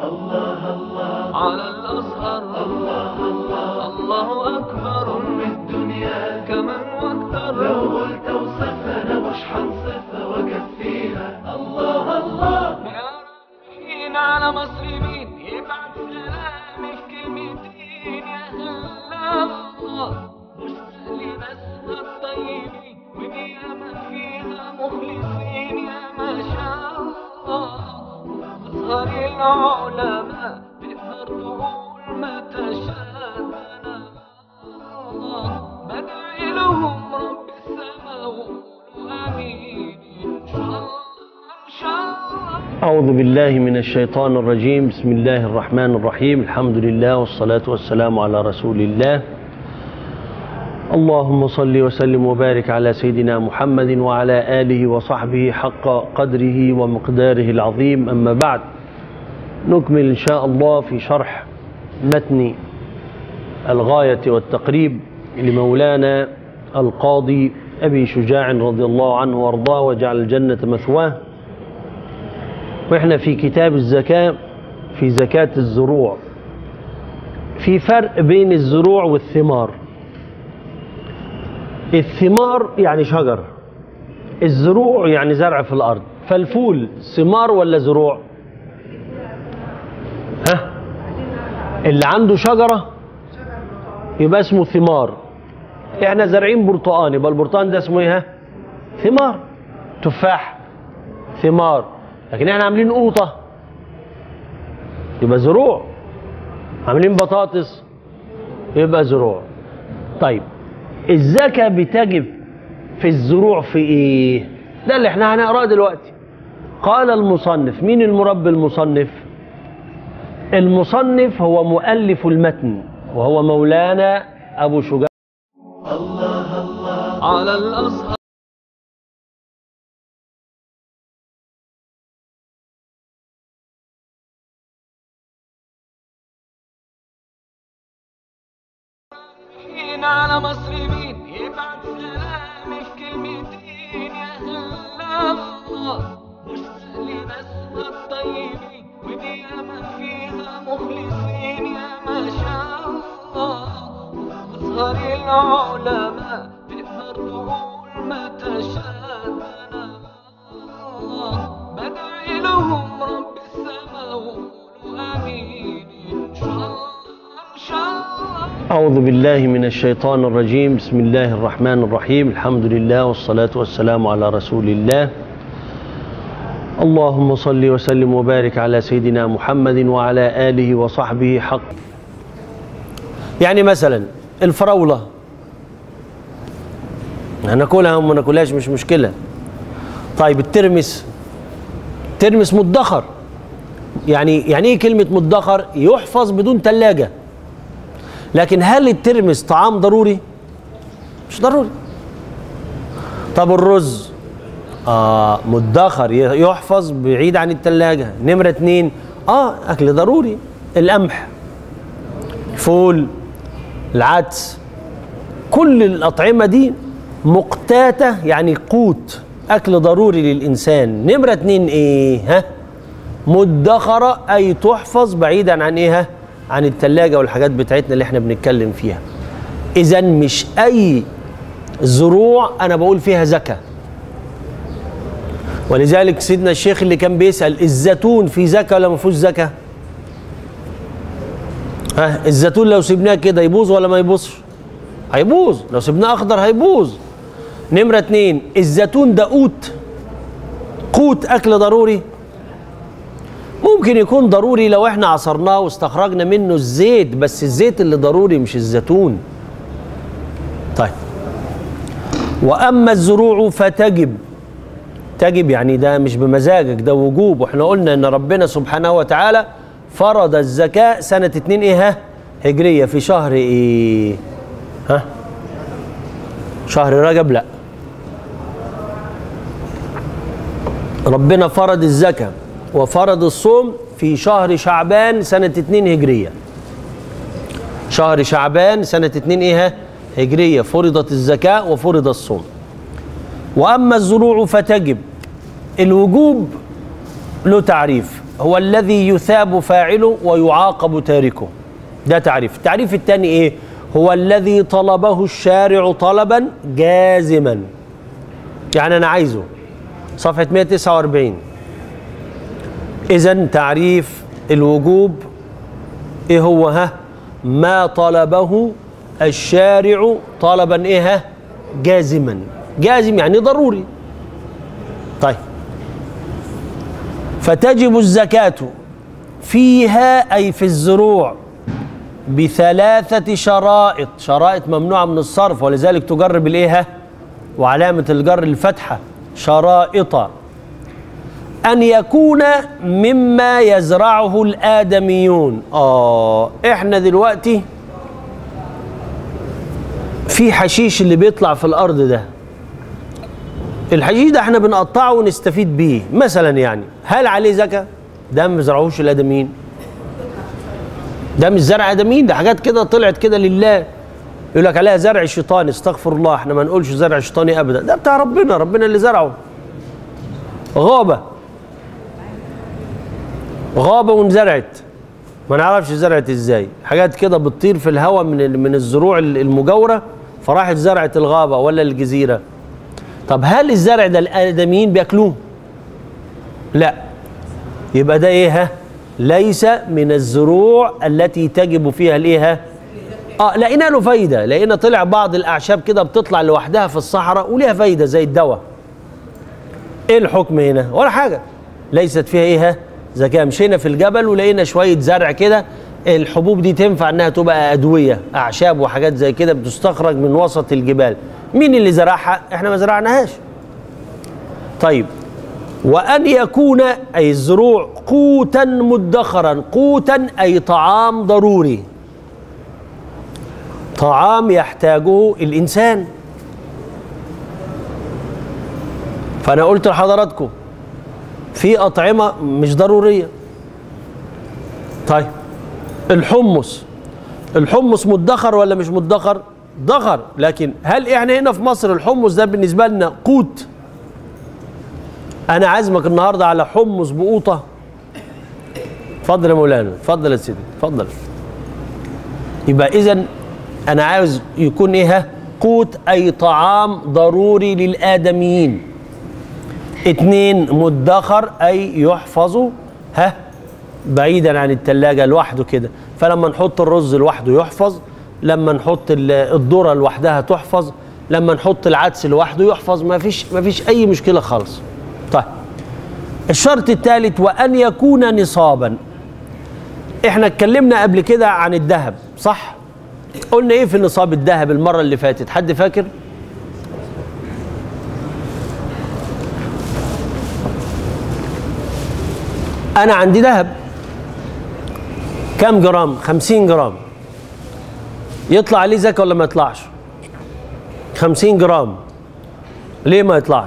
الله الله على الأزهر الله الله الله أكبر من الدنيا كمن واكثر لو قلت اوصفها مش حنصفها وكفيها الله الله يا رايحين على مصر مين يبعت سلامي في كلمتين يا هلا الله مشتاق لناسها الطيبين ونيامة فيها مخلصين يا ما شاء الله أزهر العلماء تقدر تقول ما تشاء الله بدعي لهم رب السماء وقولوا آمين إن شاء الله إن شاء الله أعوذ بالله من الشيطان الرجيم بسم الله الرحمن الرحيم الحمد لله والصلاة والسلام على رسول الله اللهم صل وسلم وبارك على سيدنا محمد وعلى آله وصحبه حق قدره ومقداره العظيم أما بعد نكمل إن شاء الله في شرح متن الغاية والتقريب لمولانا القاضي أبي شجاع رضي الله عنه وارضاه وجعل الجنة مثواه واحنا في كتاب الزكاة في زكاة الزروع في فرق بين الزروع والثمار الثمار يعني شجر الزروع يعني زرع في الأرض فالفول ثمار ولا زروع ها اللي عنده شجرة يبقى اسمه ثمار احنا زارعين برتقان يبقى البرتقان ده اسمه ايه ها ثمار تفاح ثمار لكن احنا عاملين قوطة يبقى زروع عاملين بطاطس يبقى زروع طيب الزكاة بتجب في الزروع في ايه ده اللي احنا هنقراه دلوقتي قال المصنف مين المربي المصنف المصنف هو مؤلف المتن وهو مولانا ابو شجاع على الأزهر رايحين على مصر مين يبعت سلامي في كلمتين يا هلا الله مشتاق لناسها الطيبين ونيامة فيها مخلصين يا ما شاء الله أزهر العلماء تقدر تقول ما تشاء الله بدعي لهم رب السماء وقولوا آمين إن شاء الله إن شاء الله أعوذ بالله من الشيطان الرجيم بسم الله الرحمن الرحيم الحمد لله والصلاة والسلام على رسول الله اللهم صل وسلم وبارك على سيدنا محمد وعلى آله وصحبه حق يعني مثلا الفراولة هناكلها وما ناكلهاش مش مشكلة طيب الترمس ترمس مدخر يعني يعني ايه كلمة مدخر يحفظ بدون ثلاجة لكن هل الترمس طعام ضروري مش ضروري طب الرز آه مدخر ي- يحفظ بعيد عن الثلاجة نمرة اتنين اه اكل ضروري القمح الفول العدس كل الأطعمة دي مقتاتة يعني قوت أكل ضروري للإنسان نمرة اتنين إيه ها مدخرة أي تحفظ بعيدا عن إيه ها؟ عن التلاجة والحاجات بتاعتنا اللي احنا بنتكلم فيها إذا مش أي زروع أنا بقول فيها زكاة ولذلك سيدنا الشيخ اللي كان بيسأل الزيتون في زكاة ولا ما فيهوش زكاة؟ ها الزيتون لو سيبناه كده يبوظ ولا ما يبوظش؟ هيبوظ لو سيبناه أخضر هيبوظ نمرة اتنين الزيتون ده قوت قوت أكل ضروري ممكن يكون ضروري لو احنا عصرناه واستخرجنا منه الزيت بس الزيت اللي ضروري مش الزيتون طيب واما الزروع فتجب تجب يعني ده مش بمزاجك ده وجوب واحنا قلنا ان ربنا سبحانه وتعالى فرض الزكاة سنة اتنين ايه ها هجرية في شهر ايه ها شهر رجب لا ربنا فرض الزكاة وفرض الصوم في شهر شعبان سنة اتنين هجرية شهر شعبان سنة اتنين ايه ها؟ هجرية فرضت الزكاة وفرض الصوم وأما الزروع فتجب الوجوب له تعريف هو الذي يثاب فاعله ويعاقب تاركه ده تعريف التعريف الثاني ايه هو الذي طلبه الشارع طلبا جازما يعني انا عايزه صفحه 149 اذا تعريف الوجوب ايه هو ها ما طلبه الشارع طلبا ايه ها جازما جازم يعني ضروري طيب فتجب الزكاة فيها أي في الزروع بثلاثة شرائط شرائط ممنوعة من الصرف ولذلك تجر بالإيه ها؟ وعلامة الجر الفتحة شرائط أن يكون مما يزرعه الآدميون آه إحنا دلوقتي في حشيش اللي بيطلع في الأرض ده الحشيش ده احنا بنقطعه ونستفيد بيه مثلا يعني هل عليه زكاة؟ ده ما بيزرعوش الآدميين ده مش زرع آدميين ده حاجات كده طلعت كده لله يقول لك عليها زرع شيطاني استغفر الله احنا ما نقولش زرع شيطاني ابدا ده بتاع ربنا ربنا اللي زرعه غابة غابة وانزرعت ما نعرفش زرعت ازاي حاجات كده بتطير في الهواء من ال- من الزروع المجاورة فراحت زرعت الغابة ولا الجزيرة طب هل الزرع ده الآدميين بياكلوه؟ لا يبقى ده ايه ها؟ ليس من الزروع التي تجب فيها الايه ها؟ اه لقينا له فايده لقينا طلع بعض الاعشاب كده بتطلع لوحدها في الصحراء وليها فايده زي الدواء ايه الحكم هنا ولا حاجه ليست فيها ايه ها؟ زكاه مشينا في الجبل ولقينا شويه زرع كده الحبوب دي تنفع انها تبقى ادويه اعشاب وحاجات زي كده بتستخرج من وسط الجبال مين اللي زرعها احنا ما زرعناهاش طيب وأن يكون أي الزروع قوتا مدخرا قوتا أي طعام ضروري طعام يحتاجه الإنسان فأنا قلت لحضراتكم في أطعمة مش ضرورية طيب الحمص الحمص مدخر ولا مش مدخر ضخر لكن هل احنا هنا في مصر الحمص ده بالنسبة لنا قوت انا عازمك النهارده على حمص بقوطه اتفضل يا مولانا اتفضل يا سيدي اتفضل يبقى اذا انا عاوز يكون ايه ها؟ قوت اي طعام ضروري للادميين اتنين مدخر اي يحفظ ها بعيدا عن التلاجة لوحده كده فلما نحط الرز لوحده يحفظ لما نحط ال- الذرة لوحدها تحفظ لما نحط العدس لوحده يحفظ ما فيش ما فيش اي مشكلة خالص طيب الشرط الثالث وان يكون نصابا احنا اتكلمنا قبل كده عن الذهب صح قلنا ايه في نصاب الذهب المره اللي فاتت حد فاكر انا عندي ذهب كام جرام خمسين جرام يطلع عليه زكاة ولا ما يطلعش خمسين جرام ليه ما يطلعش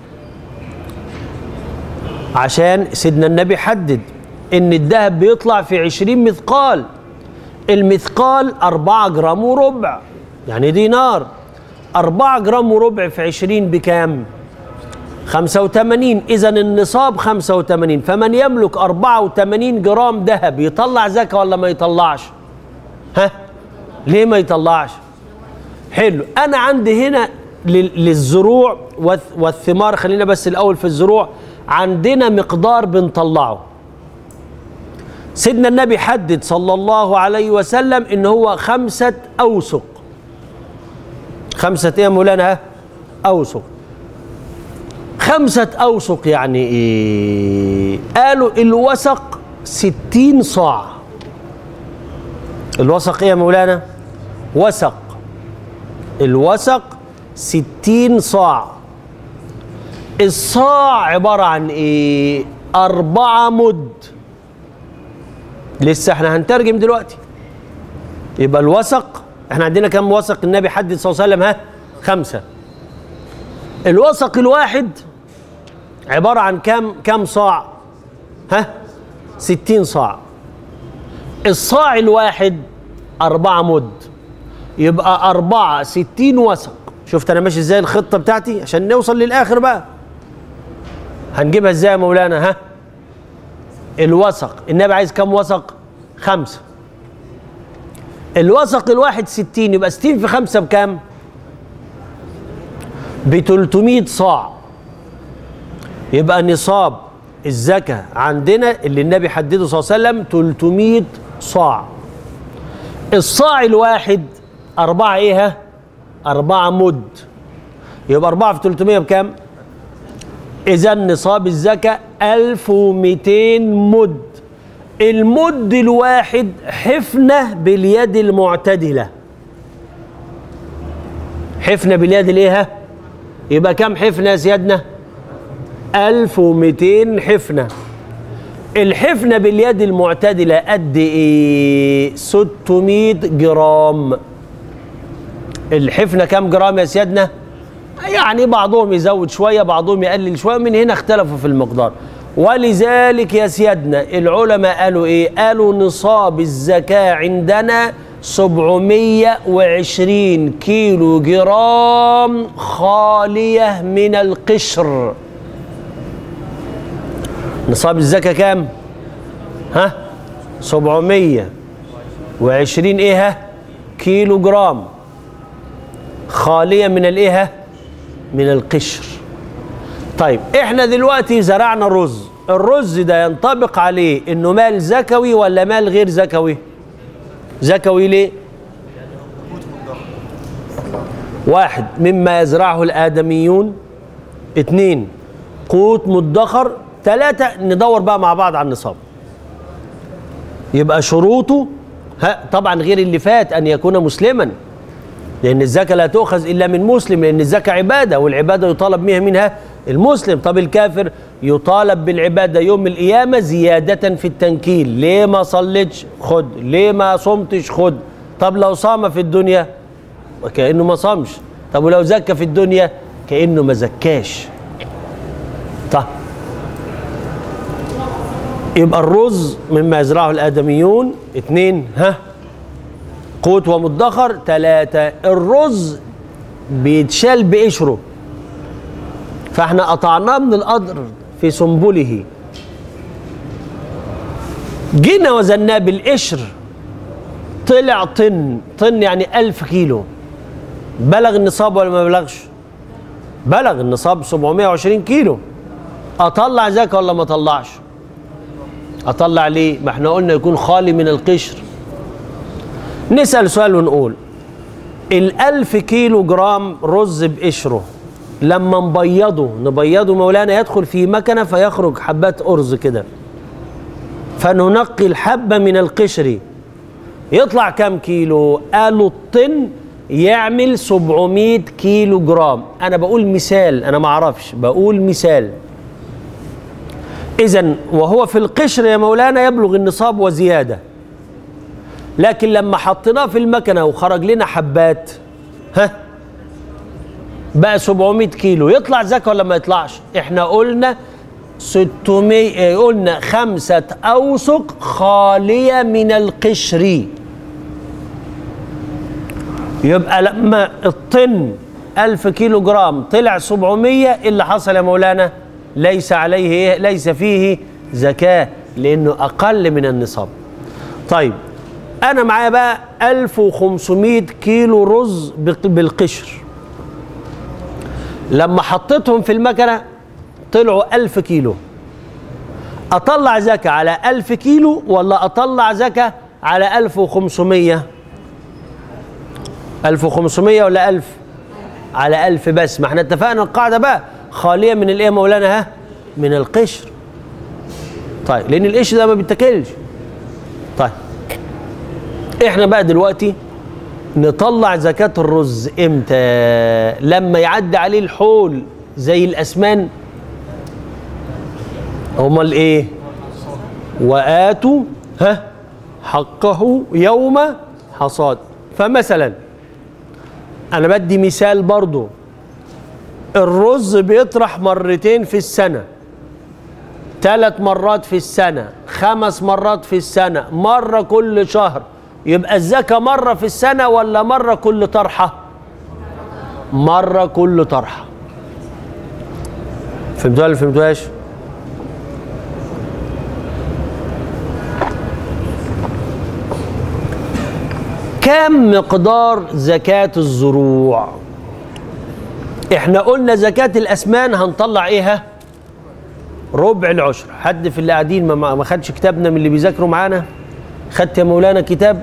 عشان سيدنا النبي حدد ان الذهب بيطلع في عشرين مثقال المثقال أربعة جرام وربع يعني دينار أربعة جرام وربع في عشرين بكام خمسة وثمانين إذا النصاب خمسة وثمانين فمن يملك أربعة وثمانين جرام ذهب يطلع زكاة ولا ما يطلعش ها ليه ما يطلعش حلو أنا عندي هنا لل- للزروع والث- والثمار خلينا بس الأول في الزروع عندنا مقدار بنطلعه سيدنا النبي حدد صلى الله عليه وسلم ان هو خمسة اوسق خمسة ايه يا مولانا ها؟ اوسق خمسة اوسق يعني ايه قالوا الوسق ستين صاع الوسق ايه يا مولانا وسق الوسق ستين صاع الصاع عبارة عن ايه أربعة مد لسه احنا هنترجم دلوقتي يبقى الوسق احنا عندنا كم وسق النبي حدد صلى الله عليه وسلم ها خمسة الوسق الواحد عبارة عن كم كم صاع ها ستين صاع الصاع الواحد أربعة مد يبقى أربعة ستين وسق شفت أنا ماشي إزاي الخطة بتاعتي عشان نوصل للآخر بقى هنجيبها إزاي يا مولانا ها الوسق النبي عايز كم وسق خمسة الوسق الواحد ستين يبقى ستين في خمسة بكام ب 300 صاع يبقى نصاب الزكاة عندنا اللي النبي حدده صلى الله عليه وسلم 300 صاع الصاع الواحد أربعة إيه ها؟ أربعة مد يبقى أربعة في 300 بكام؟ إذا نصاب الزكاة 1200 مد المد الواحد حفنة باليد المعتدلة حفنة باليد الايه ها؟ يبقى كم حفنة يا سيادنا 1200 حفنة الحفنة باليد المعتدلة قد ايه 600 جرام الحفنة كم جرام يا سيادنا يعني بعضهم يزود شوية بعضهم يقلل شوية من هنا اختلفوا في المقدار ولذلك يا سيادنا العلماء قالوا ايه قالوا نصاب الزكاة عندنا 720 كيلو جرام خالية من القشر نصاب الزكاة كام ها 720 ايه ها؟ كيلو جرام خالية من الايه ها؟ من القشر طيب احنا دلوقتي زرعنا رز الرز ده ينطبق عليه انه مال زكوي ولا مال غير زكوي زكوي ليه واحد مما يزرعه الآدميون اتنين قوت مدخر ثلاثة ندور بقى مع بعض على النصاب يبقى شروطه ها طبعا غير اللي فات أن يكون مسلما لأن الزكاة لا تؤخذ إلا من مسلم لأن الزكاة عبادة والعبادة يطالب منها منها المسلم طب الكافر يطالب بالعبادة يوم القيامة زيادة في التنكيل ليه ما صليتش خد ليه ما صمتش خد طب لو صام في الدنيا كأنه ما صامش طب ولو زكى في الدنيا كأنه ما زكاش طب يبقى الرز مما يزرعه الآدميون اتنين ها قوت ومدخر ثلاثة الرز بيتشال بقشره فاحنا قطعناه من القدر في سنبله جينا وزناه بالقشر طلع طن طن يعني ألف كيلو بلغ النصاب ولا ما بلغش بلغ النصاب 720 كيلو اطلع زكاه ولا ما اطلعش اطلع ليه ما احنا قلنا يكون خالي من القشر نسال سؤال ونقول الألف كيلو جرام رز بقشره لما نبيضه نبيضه مولانا يدخل في مكنه فيخرج حبات أرز كده فننقي الحبة من القشر يطلع كم كيلو قالوا الطن يعمل 700 كيلو جرام انا بقول مثال انا ما اعرفش بقول مثال اذا وهو في القشر يا مولانا يبلغ النصاب وزياده لكن لما حطيناه في المكنه وخرج لنا حبات ها بقى 700 كيلو يطلع زكاه ولا ما يطلعش احنا قلنا 600 قلنا خمسة أوسق خالية من القشر يبقى لما الطن ألف كيلو جرام طلع 700 إيه اللي حصل يا مولانا ليس عليه إيه؟ ليس فيه زكاة لأنه أقل من النصاب طيب أنا معايا بقى 1500 كيلو رز بالقشر لما حطيتهم في المكنة طلعوا ألف كيلو أطلع زكاة على ألف كيلو ولا أطلع زكاة على ألف وخمسمية ألف وخمسمية ولا ألف على ألف بس ما احنا اتفقنا القاعدة بقى خالية من الإيه مولانا ها من القشر طيب لأن القشر ده ما بيتاكلش طيب احنا بقى دلوقتي نطلع زكاة الرز امتى لما يعدي عليه الحول زي الأسمان امال ايه واتوا ها حقه يوم حصاد فمثلا انا بدي مثال برضو الرز بيطرح مرتين في السنة ثلاث مرات في السنة خمس مرات في السنة مرة كل شهر يبقى الزكاة مرة في السنة ولا مرة كل طرحة مرة كل طرحة فهمتوها ولا فهمتوهاش؟ كم مقدار زكاة الزروع احنا قلنا زكاة الأسمان هنطلع ايه ها؟ ربع العشر حد في اللي قاعدين ما ما خدش كتابنا من اللي بيذاكروا معانا خدت يا مولانا كتاب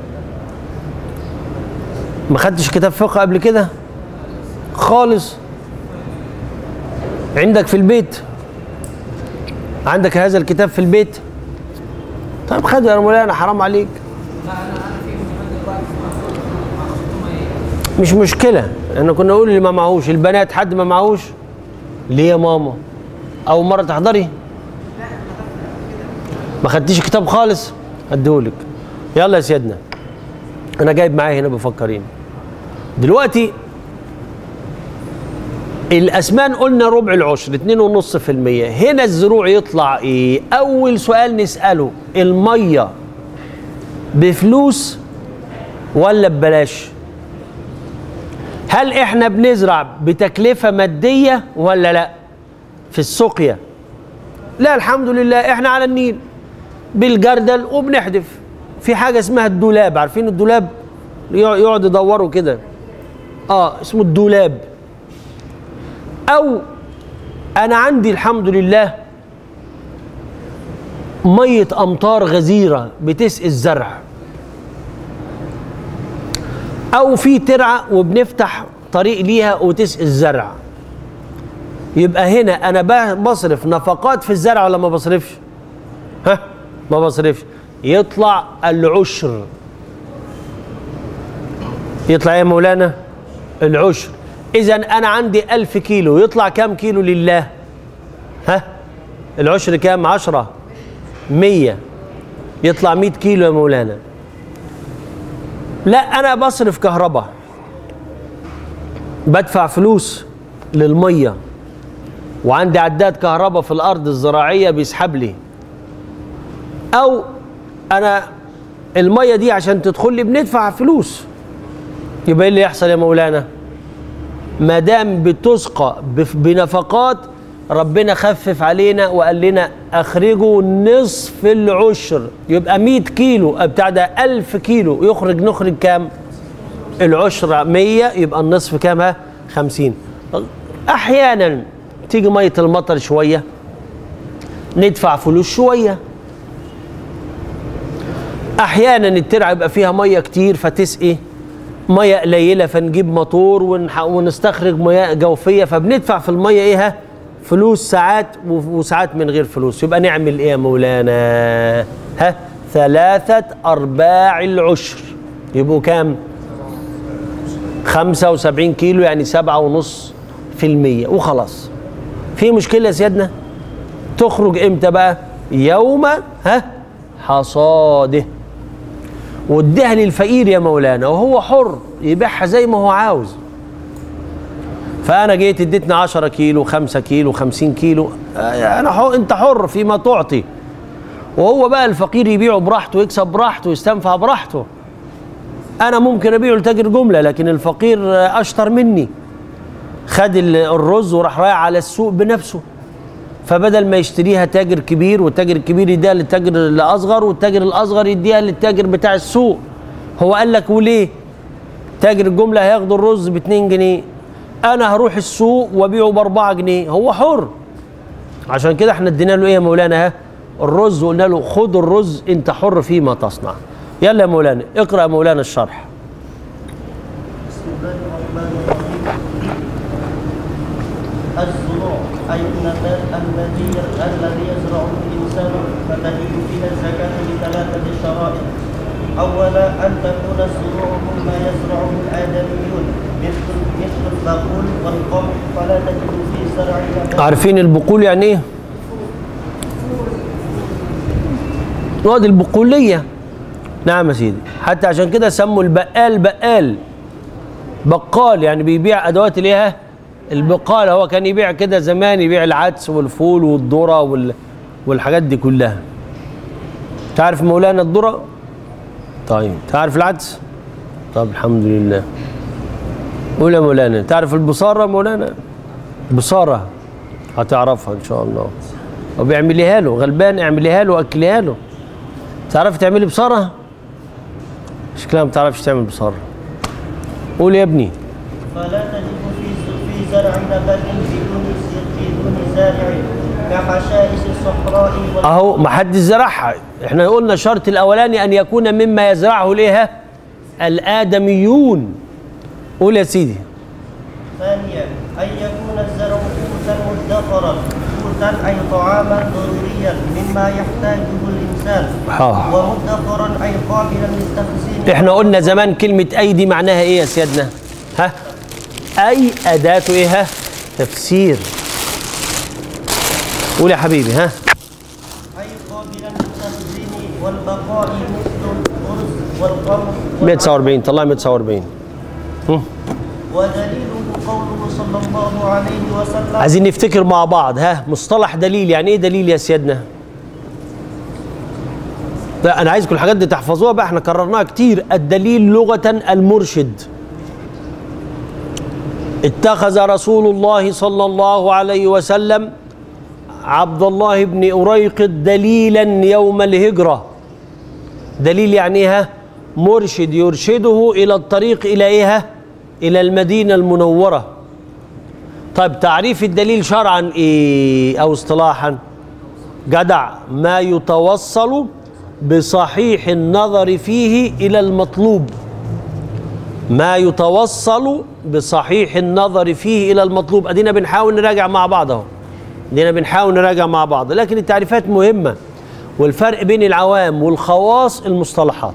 ما خدتش كتاب فقه قبل كده خالص عندك في البيت عندك هذا الكتاب في البيت طيب خده يا مولانا حرام عليك مش مشكلة احنا كنا نقول اللي ما معهوش البنات حد ما معهوش ليه يا ماما أول مرة تحضري ما خدتيش كتاب خالص هديهولك يلا يا سيدنا أنا جايب معايا هنا بفكرين دلوقتي الأسمان قلنا ربع العشر اتنين ونص في المية هنا الزروع يطلع إيه أول سؤال نسأله المية بفلوس ولا ببلاش هل احنا بنزرع بتكلفة مادية ولا لا في السقيا لا الحمد لله احنا على النيل بالجردل وبنحدف في حاجة اسمها الدولاب عارفين الدولاب يقع- يقعد يدوروا كده اه اسمه الدولاب او انا عندي الحمد لله مية امطار غزيرة بتسقي الزرع او في ترعه وبنفتح طريق ليها وتسقي الزرع يبقى هنا انا ب- بصرف نفقات في الزرع ولا ما بصرفش ها ما بصرفش يطلع العشر يطلع يا مولانا العشر اذا انا عندي ألف كيلو يطلع كام كيلو لله ها العشر كام عشرة مية يطلع مئة كيلو يا مولانا لا انا بصرف كهرباء بدفع فلوس للميه وعندي عداد كهرباء في الارض الزراعيه بيسحب لي او انا الميه دي عشان تدخل لي بندفع فلوس يبقى ايه اللي يحصل يا مولانا ما دام بتسقى بف- بنفقات ربنا خفف علينا وقال لنا اخرجوا نصف العشر يبقى 100 كيلو بتاع ده 1000 كيلو يخرج نخرج كام العشر 100 يبقى النصف كام ها 50 احيانا تيجي ميه المطر شويه ندفع فلوس شويه احيانا الترعه يبقى فيها ميه كتير فتسقي ميه قليله فنجيب موتور ونح- ونستخرج مياه جوفيه فبندفع في الميه ايه ها؟ فلوس ساعات و- وساعات من غير فلوس يبقى نعمل ايه يا مولانا ها ثلاثة أرباع العشر يبقوا كام 75 كيلو يعني سبعة ونص في المية وخلاص في مشكلة يا سيادنا تخرج امتى بقى يوم ها حصاده واديها للفقير يا مولانا وهو حر يبيعها زي ما هو عاوز فانا جيت اديتني 10 كيلو 5 كيلو 50 كيلو آه، انا حر انت حر فيما تعطي وهو بقى الفقير يبيعه براحته ويكسب براحته ويستنفع براحته انا ممكن ابيعه لتاجر جمله لكن الفقير آه، اشطر مني خد ال- الرز وراح رايح على السوق بنفسه فبدل ما يشتريها تاجر كبير والتاجر الكبير يديها للتاجر الاصغر والتاجر الاصغر يديها للتاجر بتاع السوق هو قال لك وليه تاجر الجمله هياخد الرز ب 2 جنيه انا هروح السوق وابيعه ب 4 جنيه هو حر عشان كده احنا ادينا له ايه يا مولانا ها الرز وقلنا له خد الرز انت حر فيما تصنع يلا يا مولانا اقرا يا مولانا الشرح بسم الله الرحمن الرحيم الزروع أي النبات الذي الذي يزرعه الإنسان فتجب فيها الزكاة لثلاثة شرائط أولا أن تكون الزروع مما يزرعه الآدميون مثل مثل البقول والقمح فلا تجد في زرعها عارفين البقول يعني ايه وادي البقولية نعم يا سيدي حتى عشان كده سموا البقال بقال بقال يعني بيبيع ادوات الايه البقال هو كان يبيع كده زمان يبيع العدس والفول والذره وال... والحاجات دي كلها تعرف مولانا الذره طيب تعرف العدس طب الحمد لله قول يا مولانا تعرف البصاره مولانا بصاره هتعرفها ان شاء الله وبيعمليها له غلبان اعمليها له واكليها له تعرف تعملي بصاره شكلها ما بتعرفش تعمل بصر قول يا ابني فلا تجد في في زرع نبات بدون بدون زارع كحشائش الصحراء وال- اهو ما حد زرعها احنا قلنا الشرط الاولاني ان يكون مما يزرعه ليه الادميون قول يا سيدي ثانيا أن يكون الزرع قوتا مدخرا قوتا أي طعاما ضروريا مما يحتاجه الإنسان آه. ومدخرا أي قابلا للتخزين احنا قلنا زمان كلمة ايدي معناها ايه يا سيادنا ها اي اداة ايه ها تفسير قول يا حبيبي ها أي قابلا للتخزين والبقاء مثل الأرز والقمح 149 طلع 149 هم. ودليله قوله صلى الله عليه وسلم عايزين نفتكر مع بعض ها مصطلح دليل يعني ايه دليل يا سيادنا لا انا عايزكم الحاجات دي تحفظوها بقى احنا كررناها كتير الدليل لغة المرشد اتخذ رسول الله صلى الله عليه وسلم عبد الله بن أريقط دليلا يوم الهجرة دليل يعني ايه ها؟ مرشد يرشده إلى الطريق إلى ايه ها؟ إلى المدينة المنورة طيب تعريف الدليل شرعا ايه او اصطلاحا جدع ما يتوصل بصحيح النظر فيه الى المطلوب ما يتوصل بصحيح النظر فيه الى المطلوب ادينا بنحاول نراجع مع بعض اهو ادينا بنحاول نراجع مع بعض لكن التعريفات مهمه والفرق بين العوام والخواص المصطلحات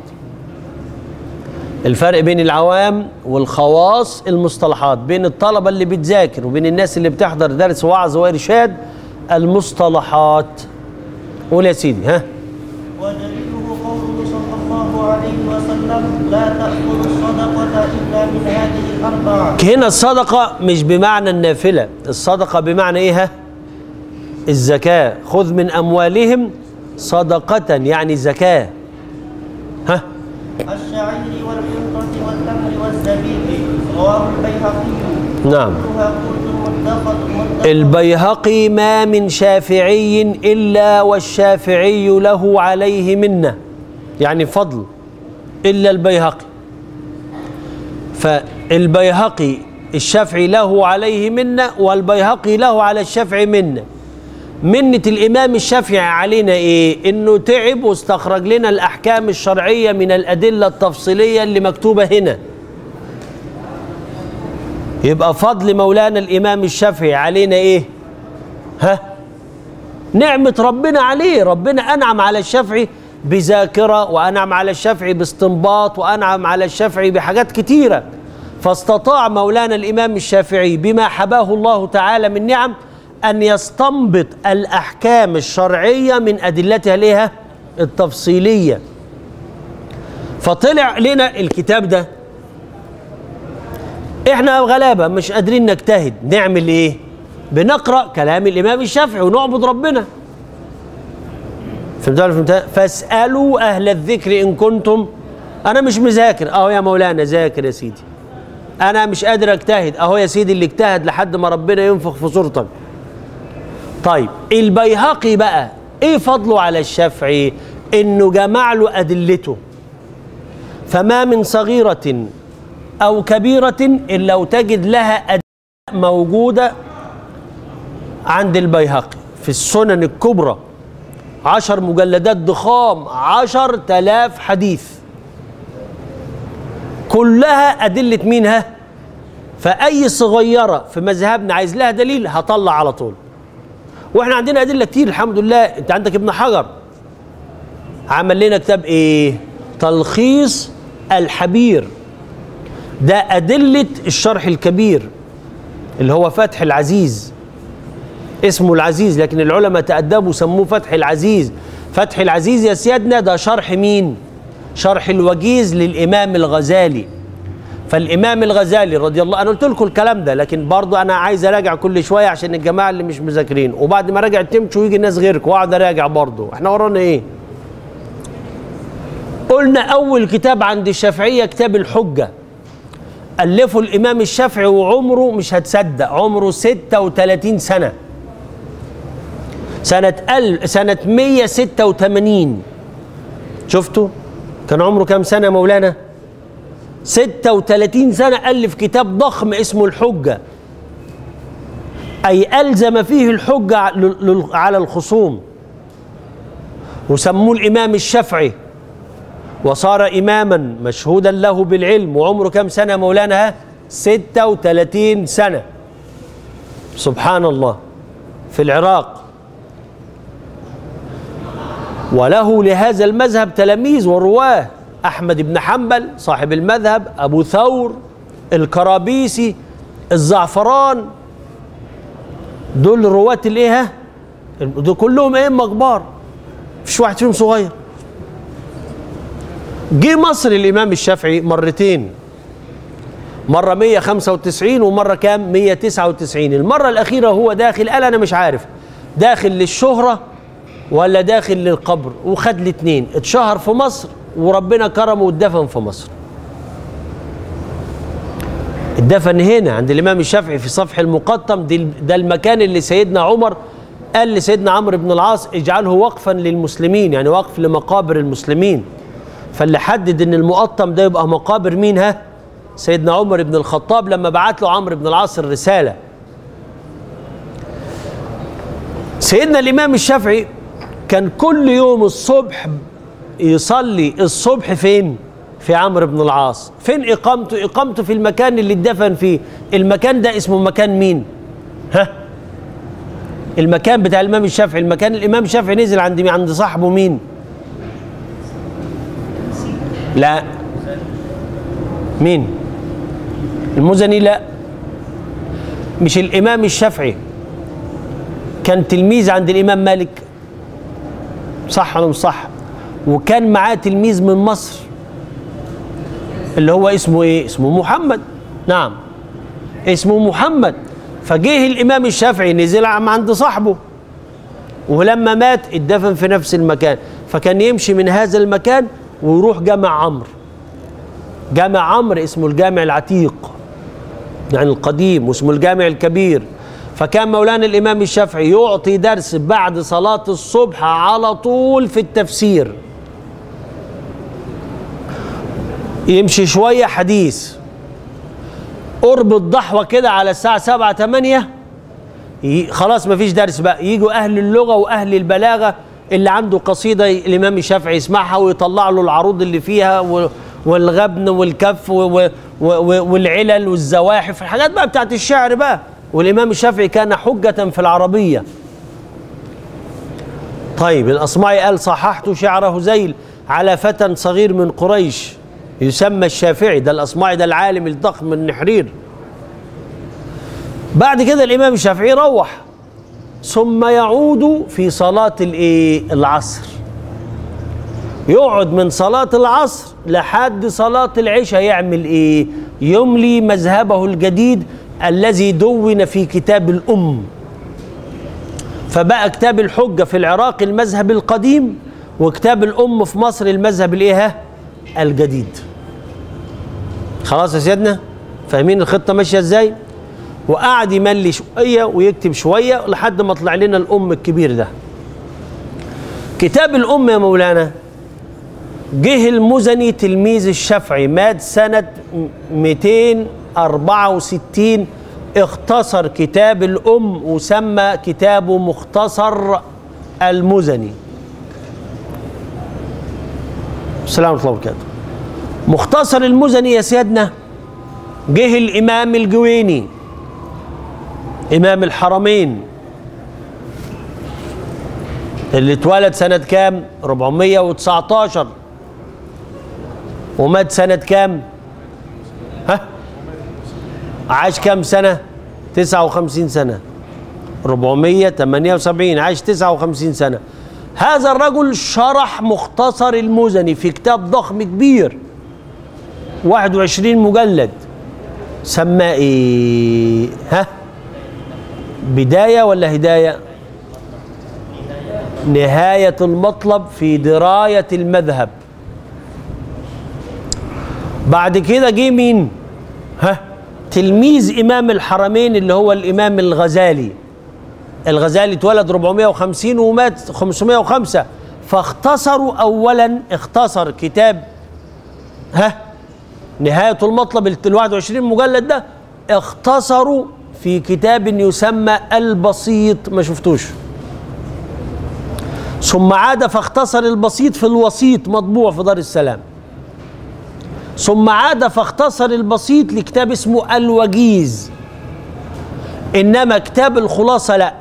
الفرق بين العوام والخواص المصطلحات بين الطلبة اللي بتذاكر وبين الناس اللي بتحضر درس وعظ وإرشاد المصطلحات قول يا سيدي ها ودليله قوله صلى الله عليه وسلم لا تأخذ الصدقة إلا من هذه الأربعة هنا الصدقة مش بمعنى النافلة الصدقة بمعنى ايه ها الزكاة خذ من أموالهم صدقة يعني زكاة ها الشعير والحنطة والتمر والزبيب رواه البيهقي نعم كلها قوت مدخر مدخر البيهقي ما من شافعي إلا والشافعي له عليه منة يعني فضل إلا البيهقي فالبيهقي الشافعي له عليه منة والبيهقي له على الشافعي منة منة الإمام الشافعي علينا إيه؟ إنه تعب واستخرج لنا الأحكام الشرعية من الأدلة التفصيلية اللي مكتوبة هنا يبقى فضل مولانا الإمام الشافعي علينا إيه؟ ها؟ نعمة ربنا عليه ربنا أنعم على الشافعي بذاكرة وأنعم على الشافعي باستنباط وأنعم على الشافعي بحاجات كتيرة فاستطاع مولانا الإمام الشافعي بما حباه الله تعالى من نعم أن يستنبط الأحكام الشرعية من أدلتها لها التفصيلية فطلع لنا الكتاب ده احنا غلابه مش قادرين نجتهد نعمل ايه بنقرا كلام الامام الشافعي ونعبد ربنا فهمت ولا فهمت فاسالوا اهل الذكر ان كنتم انا مش مذاكر اهو يا مولانا ذاكر يا سيدي انا مش قادر اجتهد اهو يا سيدي اللي اجتهد لحد ما ربنا ينفخ في صورتك طيب البيهقي بقى ايه فضله على الشافعي انه جمع له ادلته فما من صغيره أو كبيرة إلا وتجد لها أدلة موجودة عند البيهقي في السنن الكبرى عشر مجلدات ضخام عشر تلاف حديث كلها أدلة مين ها فأي صغيرة في مذهبنا عايز لها دليل هطلع على طول واحنا عندنا أدلة كتير الحمد لله انت عندك ابن حجر عمل لنا كتاب ايه تلخيص الحبير ده أدلة الشرح الكبير اللي هو فتح العزيز اسمه العزيز لكن العلماء تأدبوا سموه فتح العزيز فتح العزيز يا سيادنا ده شرح مين شرح الوجيز للإمام الغزالي فالإمام الغزالي رضي الله أنا قلت لكم الكلام ده لكن برضو أنا عايز أراجع كل شوية عشان الجماعة اللي مش مذاكرين وبعد ما راجع تمشوا ويجي الناس غيركم وأقعد أراجع برضو إحنا ورانا إيه قلنا أول كتاب عند الشافعية كتاب الحجة ألفه الإمام الشافعي وعمره مش هتصدق عمره 36 سنة سنة ال سنة 186 شفتوا؟ كان عمره كام سنة يا مولانا؟ 36 سنة ألف كتاب ضخم اسمه الحجة أي ألزم فيه الحجة لل- لل- على الخصوم وسموه الإمام الشافعي وصار إماما مشهودا له بالعلم وعمره كم سنة يا مولانا ها؟ 36 سنة سبحان الله في العراق وله لهذا المذهب تلاميذ ورواه أحمد بن حنبل صاحب المذهب أبو ثور الكرابيسي الزعفران دول رواة الايه ها؟ دول كلهم ائمه كبار مفيش واحد فيهم صغير جه مصر الامام الشافعي مرتين مره 195 ومره كام 199 المره الاخيره هو داخل قال انا مش عارف داخل للشهره ولا داخل للقبر وخد الاثنين اتشهر في مصر وربنا كرمه واتدفن في مصر اتدفن هنا عند الامام الشافعي في صفح المقطم دي ده المكان اللي سيدنا عمر قال لسيدنا عمرو بن العاص اجعله وقفا للمسلمين يعني وقف لمقابر المسلمين فاللي حدد ان المقطم ده يبقى مقابر مين ها سيدنا عمر بن الخطاب لما بعت له عمرو بن العاص الرساله سيدنا الامام الشافعي كان كل يوم الصبح يصلي الصبح فين في عمرو بن العاص فين اقامته اقامته في المكان اللي اتدفن فيه المكان ده اسمه مكان مين ها المكان بتاع الامام الشافعي المكان الامام الشافعي نزل عند مين عند صاحبه مين لا مين المزني لا مش الامام الشافعي كان تلميذ عند الامام مالك صح ولا مش صح وكان معاه تلميذ من مصر اللي هو اسمه ايه اسمه محمد نعم اسمه محمد فجه الامام الشافعي نزل عم عند صاحبه ولما مات اتدفن في نفس المكان فكان يمشي من هذا المكان ويروح جامع عمرو جامع عمرو اسمه الجامع العتيق يعني القديم واسمه الجامع الكبير فكان مولانا الامام الشافعي يعطي درس بعد صلاه الصبح على طول في التفسير يمشي شويه حديث قرب الضحوه كده على الساعه 7 8 ي- خلاص مفيش درس بقى يجوا اهل اللغه واهل البلاغه اللي عنده قصيده الامام الشافعي يسمعها ويطلع له العروض اللي فيها و- والغبن والكف و- و- و- والعلل والزواحف الحاجات بقى بتاعت الشعر بقى والامام الشافعي كان حجه في العربيه طيب الاصمعي قال صححت شعر هزيل على فتى صغير من قريش يسمى الشافعي ده الاصمعي ده العالم الضخم النحرير بعد كده الامام الشافعي روح ثم يعود في صلاه الايه العصر يقعد من صلاه العصر لحد صلاه العشاء يعمل ايه يملي مذهبه الجديد الذي دون في كتاب الام فبقى كتاب الحجه في العراق المذهب القديم وكتاب الام في مصر المذهب الايه ها؟ الجديد خلاص يا سيدنا فاهمين الخطه ماشيه ازاي وقعد يملي شويه ويكتب شويه لحد ما طلع لنا الام الكبير ده كتاب الام يا مولانا جه المزني تلميذ الشافعي مات سنة 264 اختصر كتاب الأم وسمى كتابه مختصر المزني السلام ورحمة الله وبركاته مختصر المزني يا سيادنا جه الإمام الجويني إمام الحرمين اللي اتولد سنة كام؟ 419 ومات سنة كام؟ ها؟ عاش كام سنة؟ 59 سنة 478 عاش 59 سنة هذا الرجل شرح مختصر المزني في كتاب ضخم كبير 21 مجلد سماه ايه؟ ها؟ بداية ولا هداية؟ نهاية المطلب في دراية المذهب بعد كده جه مين ها تلميذ إمام الحرمين اللي هو الإمام الغزالي الغزالي اتولد 450 ومات 505 فاختصروا أولا اختصر كتاب ها نهاية المطلب ال 21 مجلد ده اختصروا في كتاب يسمى البسيط ما شفتوش ثم عاد فاختصر البسيط في الوسيط مطبوع في دار السلام ثم عاد فاختصر البسيط لكتاب اسمه الوجيز انما كتاب الخلاصه لا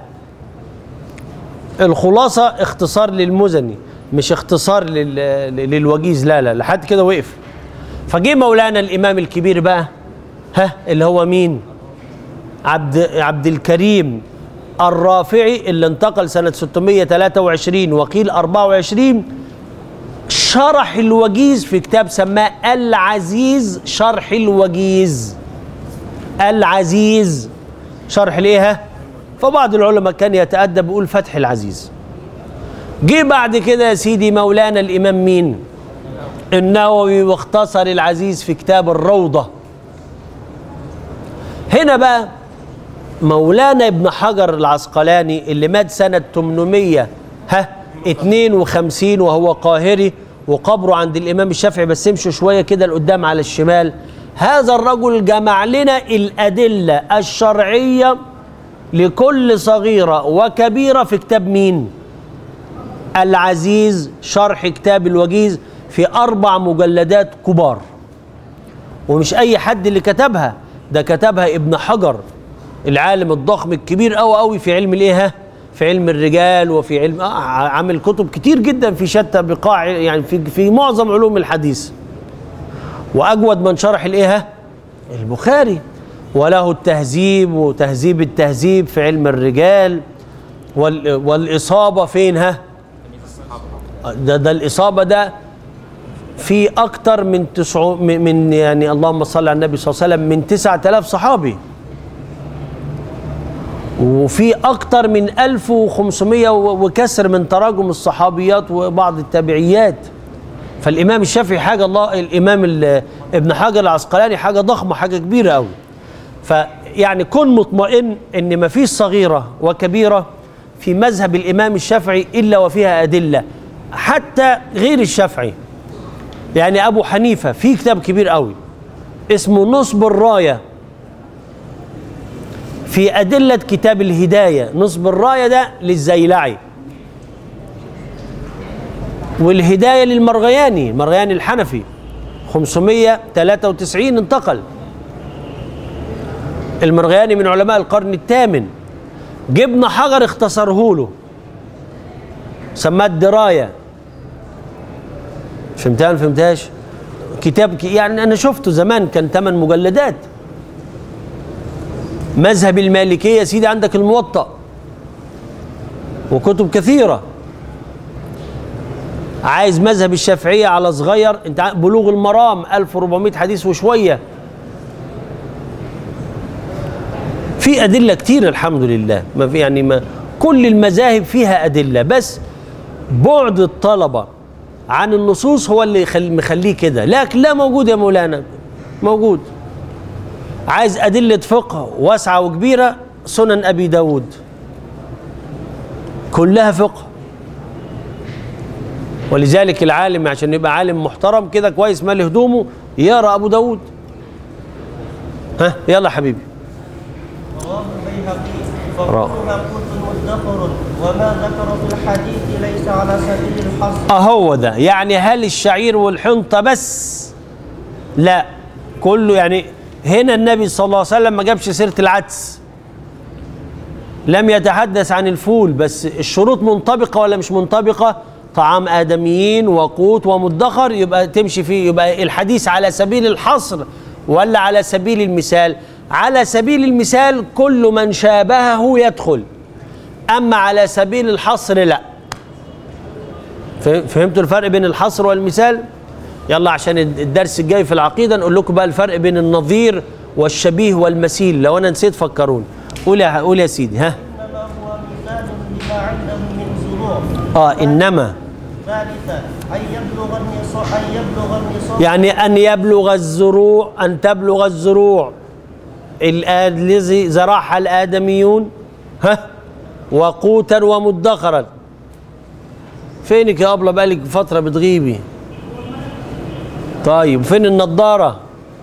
الخلاصه اختصار للمزني مش اختصار لل... للوجيز لا لا لحد كده وقف فجه مولانا الامام الكبير بقى ها اللي هو مين عبد عبد الكريم الرافعي اللي انتقل سنة 623 وقيل 24 شرح الوجيز في كتاب سماه العزيز شرح الوجيز العزيز شرح ليها فبعض العلماء كان يتأدب يقول فتح العزيز جه بعد كده يا سيدي مولانا الإمام مين النووي واختصر العزيز في كتاب الروضة هنا بقى مولانا ابن حجر العسقلاني اللي مات سنة 800 ها 52 وهو قاهري وقبره عند الإمام الشافعي بس امشوا شوية كده لقدام على الشمال هذا الرجل جمع لنا الأدلة الشرعية لكل صغيرة وكبيرة في كتاب مين؟ العزيز شرح كتاب الوجيز في أربع مجلدات كبار ومش أي حد اللي كتبها ده كتبها ابن حجر العالم الضخم الكبير قوي قوي في علم الايه ها؟ في علم الرجال وفي علم آه عامل كتب كتير جدا في شتى بقاع يعني في في معظم علوم الحديث واجود من شرح الايه ها؟ البخاري وله التهذيب وتهذيب التهذيب في علم الرجال وال والاصابه فين ها؟ ده ده الاصابه ده في اكتر من تسع من يعني اللهم صل على النبي صلى الله عليه وسلم من 9000 صحابي وفي أكتر من 1500 وكسر من تراجم الصحابيات وبعض التابعيات فالإمام الشافعي حاجة الله الإمام ابن حجر العسقلاني حاجة ضخمة حاجة كبيرة أوي فيعني كن مطمئن إن ما فيش صغيرة وكبيرة في مذهب الإمام الشافعي إلا وفيها أدلة حتى غير الشافعي يعني أبو حنيفة في كتاب كبير أوي اسمه نصب الرايه في أدلة كتاب الهداية نصب الراية ده للزيلعي والهداية للمرغياني المرغياني الحنفي 593 انتقل المرغياني من علماء القرن الثامن جبنا حجر اختصره له سماه الدراية فهمتها ما فهمتهاش كتاب يعني انا شفته زمان كان ثمان مجلدات مذهب المالكية يا سيدي عندك الموطأ وكتب كثيرة عايز مذهب الشافعية على صغير انت بلوغ المرام 1400 حديث وشوية في أدلة كتير الحمد لله ما في يعني ما كل المذاهب فيها أدلة بس بعد الطلبة عن النصوص هو اللي مخليه كده لكن لا موجود يا مولانا موجود عايز أدلة فقه واسعة وكبيرة سنن أبي داود كلها فقه ولذلك العالم عشان يبقى عالم محترم كده كويس مال هدومه يقرا ابو داود ها يلا حبيبي رواه البيهقي رواه. فكلها قوت مدخر وما ذكر في الحديث ليس على سبيل الحصر اهو ده يعني هل الشعير والحنطه بس لا كله يعني هنا النبي صلى الله عليه وسلم ما جابش سيره العدس لم يتحدث عن الفول بس الشروط منطبقه ولا مش منطبقه طعام ادميين وقوت ومدخر يبقى تمشي فيه يبقى الحديث على سبيل الحصر ولا على سبيل المثال على سبيل المثال كل من شابهه يدخل اما على سبيل الحصر لا فهم- فهمتوا الفرق بين الحصر والمثال يلا عشان الدرس الجاي في العقيده نقول لكم بقى الفرق بين النظير والشبيه والمثيل لو انا نسيت فكروني قول يا قول يا سيدي ها انما هو مثال لما عنده من زروع اه انما ثالثا ان يبلغ النصاب ان يبلغ النصاب يعني ان يبلغ الزروع ان تبلغ الزروع الآد- الذي زرعها الادميون ها وقوتا ومدخرا فينك يا ابله بقالك فتره بتغيبي طيب فين النضاره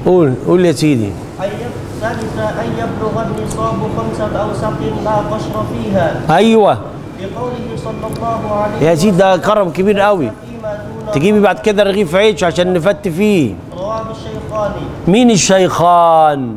قول قول يا سيدي أن يب- ثالثا أن يبلغ النصاب خمسة أوسق لا قشر فيها ايوه لقوله صلى الله عليه يا سيدي ده كرم كبير قوي فيما دون تجيبي بعد كده رغيف عيش عشان نفت فيه رواه الشيخان مين الشيخان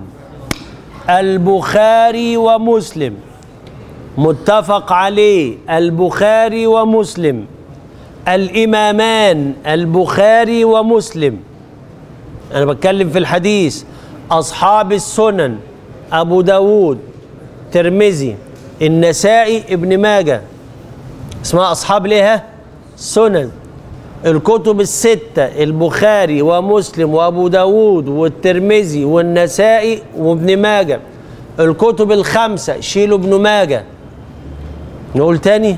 البخاري ومسلم متفق عليه البخاري ومسلم الإمامان البخاري ومسلم أنا بتكلم في الحديث أصحاب السنن أبو داود ترمذي النسائي ابن ماجه اسمها أصحاب ليها سنن الكتب الستة البخاري ومسلم وأبو داود والترمذي والنسائي وابن ماجه الكتب الخمسة شيلوا ابن ماجه نقول تاني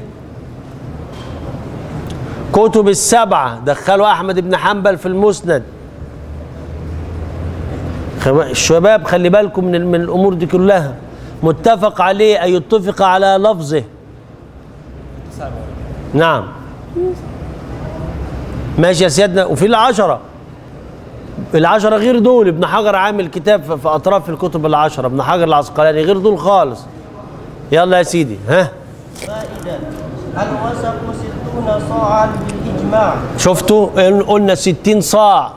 كتب السبعة دخلوا أحمد بن حنبل في المسند خم- الشباب خلي بالكم من, من الأمور دي كلها متفق عليه أن يتفق على لفظه نعم ماشي يا سيادنا وفي العشرة العشرة غير دول ابن حجر عامل كتاب في في أطراف الكتب العشرة ابن حجر العسقلاني غير دول خالص يلا يا سيدي ها فائدة الوسق ستون صاعا بالإجماع شفتوا قل- قلنا 60 صاع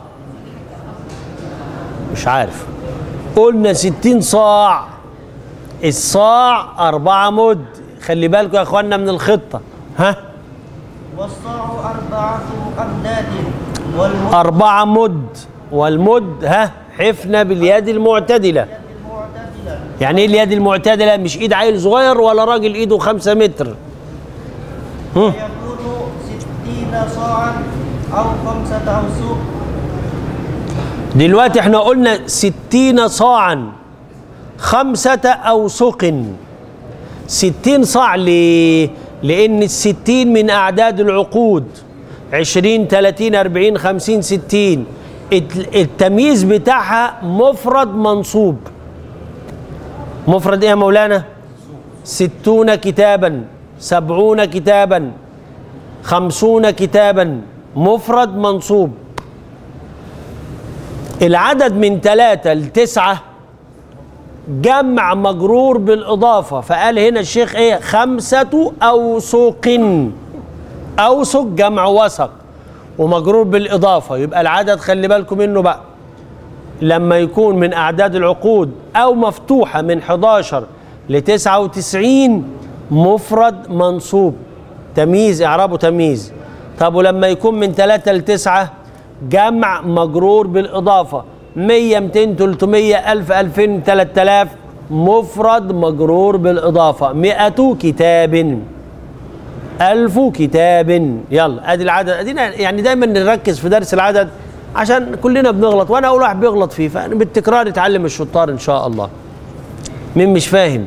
مش عارف قلنا 60 صاع الصاع أربعة مد خلي بالكم يا اخوانا من الخطة ها والصاع أربعة أمداد والمد أربعة مد والمد ها حفنة باليد المعتدلة المعتدلة يعني ايه اليد المعتدلة مش ايد عيل صغير ولا راجل ايده خمسة متر هم. يكون ستين صاعا أو خمسة أوسق دلوقتي احنا قلنا ستين صاعا خمسة أوسق ستين صاع ليه؟ لأن الستين من أعداد العقود عشرين تلاتين أربعين خمسين ستين الت- التمييز بتاعها مفرد منصوب مفرد ايه يا مولانا ستون كتابا سبعون كتابا خمسون كتابا مفرد منصوب العدد من ثلاثة لتسعة جمع مجرور بالإضافة فقال هنا الشيخ إيه خمسة أوسق أوسق جمع وسق ومجرور بالإضافة يبقى العدد خلي بالكم منه بقى لما يكون من أعداد العقود أو مفتوحة من 11 ل 99 مفرد منصوب تمييز إعرابه تمييز طب ولما يكون من 3 ل 9 جمع مجرور بالإضافة 100 200 300 1000 2000 3000 مفرد مجرور بالإضافة 100 كتاب ألف كتاب يلا ادي العدد ادينا يعني دايما نركز في درس العدد عشان كلنا بنغلط وانا اول واحد بيغلط فيه فبالتكرار يتعلم الشطار ان شاء الله مين مش فاهم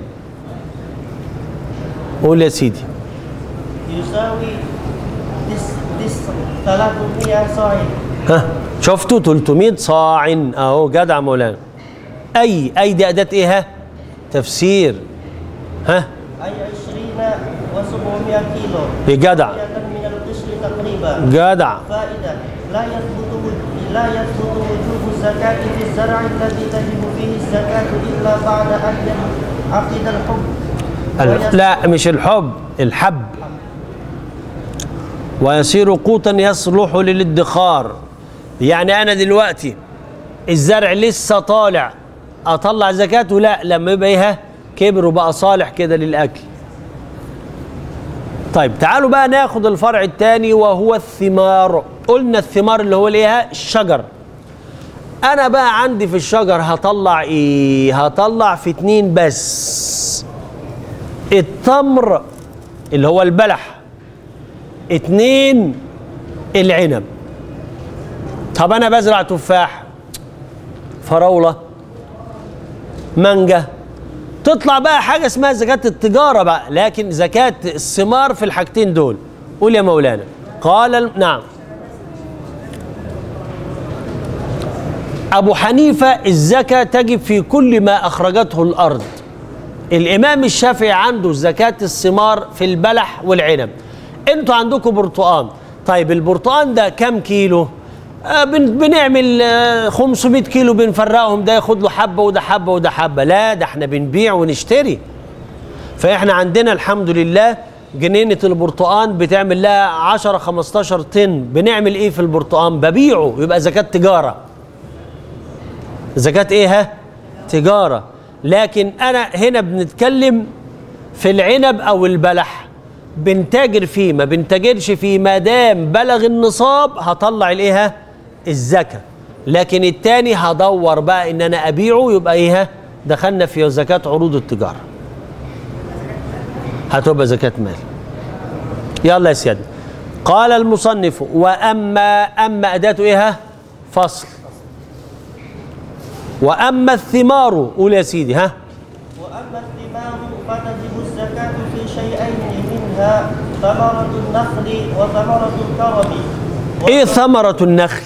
قول يا سيدي يساوي تس تس 300 صاع ها شفتوا 300 صاع اهو جدع مولانا اي اي دي اداه ايه ها تفسير ها أي 20 و700 كيلو يا جدع مئة من القشر تقريبا جدع فائدة لا يثبت وج- لا يثبت وجوب الزكاة في الزرع الذي تجب فيه الزكاة إلا بعد أن ينعقد الحب ال- لا مش الحب الحب ويصير قوتا يصلح للادخار يعني انا دلوقتي الزرع لسه طالع اطلع زكاته لا لما يبقى ايه كبر وبقى صالح كده للاكل طيب تعالوا بقى ناخد الفرع الثاني وهو الثمار قلنا الثمار اللي هو الايه الشجر انا بقى عندي في الشجر هطلع ايه هطلع في اتنين بس التمر اللي هو البلح اتنين العنب طب انا بزرع تفاح فراوله مانجا تطلع بقى حاجه اسمها زكاه التجاره بقى لكن زكاه الثمار في الحاجتين دول قول يا مولانا قال ال- نعم ابو حنيفه الزكاه تجب في كل ما اخرجته الارض الامام الشافعي عنده زكاه الثمار في البلح والعنب انتوا عندكم برتقان طيب البرتقان ده كام كيلو آه، بن- بنعمل آه، 500 كيلو بنفرقهم ده ياخد له حبه وده حبه وده حبه لا ده احنا بنبيع ونشتري فاحنا عندنا الحمد لله جنينه البرتقال بتعمل لها 10 15 طن بنعمل ايه في البرتقال ببيعه يبقى زكاه تجاره زكاه ايه ها تجاره لكن انا هنا بنتكلم في العنب او البلح بنتاجر فيه ما بنتاجرش فيه ما دام بلغ النصاب هطلع الايه ها؟ الزكاه لكن التاني هدور بقى ان انا ابيعه يبقى ايه ها؟ دخلنا في زكاه عروض التجاره هتبقى زكاه مال يلا يا سيادنا قال المصنف واما اما اداته ايه ها؟ فصل واما الثمار قول يا سيدي ها وأما الثمار فتجب الزكاة في شيئين منها ثمرة النخل وثمرة الكرم ايه ثمرة النخل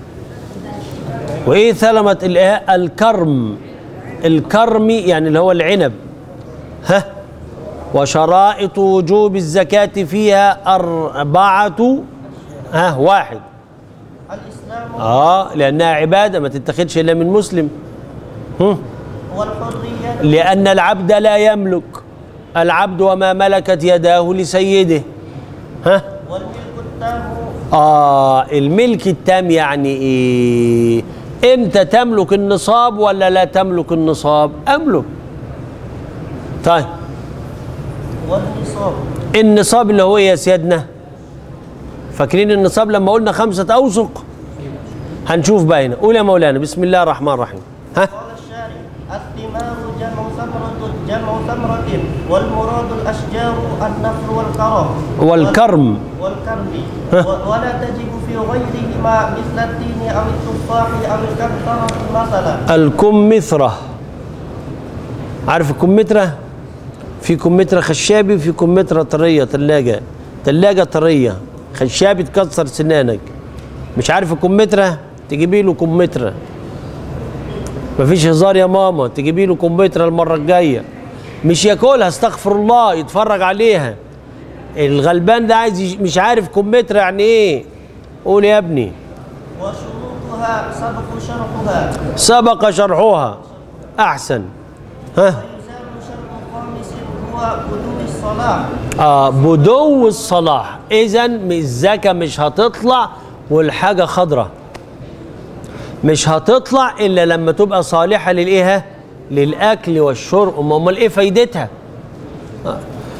وايه ثمرة الايه الكرم الكرم يعني اللي هو العنب ها وشرائط وجوب الزكاة فيها أربعة ها واحد الإسلام اه لأنها عبادة ما تتخذش إلا من مسلم هم. والحرية لأن العبد لا يملك العبد وما ملكت يداه لسيده ها والملك التام آه الملك التام يعني إيه؟ أنت تملك النصاب ولا لا تملك النصاب؟ أملك. طيب والنصاب النصاب اللي هو إيه يا سيادنا؟ فاكرين النصاب لما قلنا خمسة أوسق؟ هنشوف بقى هنا، قول يا مولانا بسم الله الرحمن الرحيم. ها؟ قال الشارع الثمار جمع ثمرة جمع ثمرة والمراد الأشجار النخل والكرم والكرم والكرم ها. و- ولا تجب في غيرهما مثل التين أو التفاح أو الكمثرة مثلا الكمثرة عارف الكمثرة؟ في كمثرة خشابي وفي كمثرة طرية تلاجة تلاجة طرية خشابي تكسر سنانك مش عارف الكمثرة تجيبي له كمثرة مفيش هزار يا ماما تجيبي له كمثرة المرة الجاية مش ياكلها استغفر الله يتفرج عليها الغلبان ده عايز يش- مش عارف كمثرة يعني ايه قول يا ابني وشروطها سبق شرحها سبق شرحها احسن ها ويزال شرط الخامس هو بدون الصلاة آه بدو الصلاح اذا الزكاه مش هتطلع والحاجه خضراء مش هتطلع الا لما تبقى صالحه للايه للاكل والشرب أم- امال ايه فايدتها آه.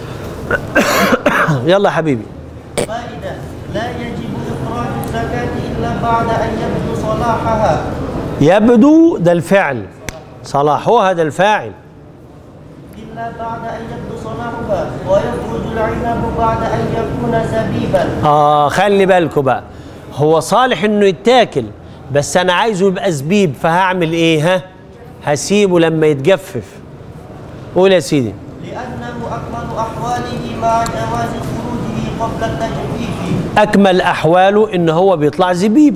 يلا يا حبيبي فائدة لا يجب إخراج الزكاة إلا بعد أن يبدو صلاحها يبدو ده الفعل صلاحها ده الفاعل إلا بعد أن يبدو صلاحها ويخرج العنب بعد أن يكون زبيبا اه خلي بالكوا بقى هو صالح انه يتاكل بس انا عايزه يبقى زبيب فهعمل ايه ها هسيبه لما يتجفف قول يا سيدي لأنه أكمل أحواله مع جواز خروجه قبل التجفيف اكمل احواله ان هو بيطلع زبيب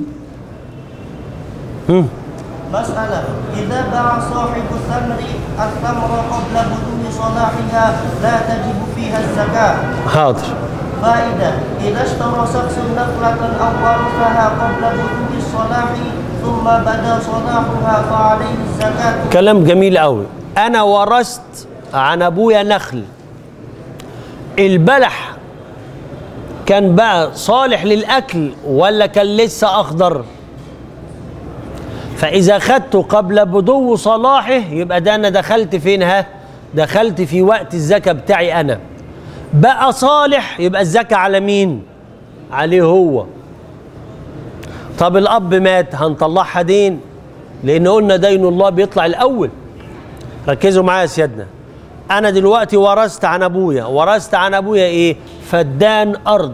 مسألة إذا باع صاحب الثمر الثمر قبل بدو صلاحها لا تجب فيها الزكاة حاضر فائدة إذا اشترى شخص نخلة أو ورثها قبل بدو الصلاح ثم بدا صلاحها فعليه الزكاة كلام جميل قوي انا ورثت عن ابويا نخل البلح كان بقى صالح للاكل ولا كان لسه اخضر فاذا خدته قبل بدو صلاحه يبقى ده انا دخلت فين ها دخلت في وقت الزكاه بتاعي انا بقى صالح يبقى الزكاه على مين عليه هو طب الاب مات هنطلعها دين لان قلنا دين الله بيطلع الاول ركزوا معايا يا سيادنا انا دلوقتي ورثت عن ابويا ورثت عن ابويا ايه فدان ارض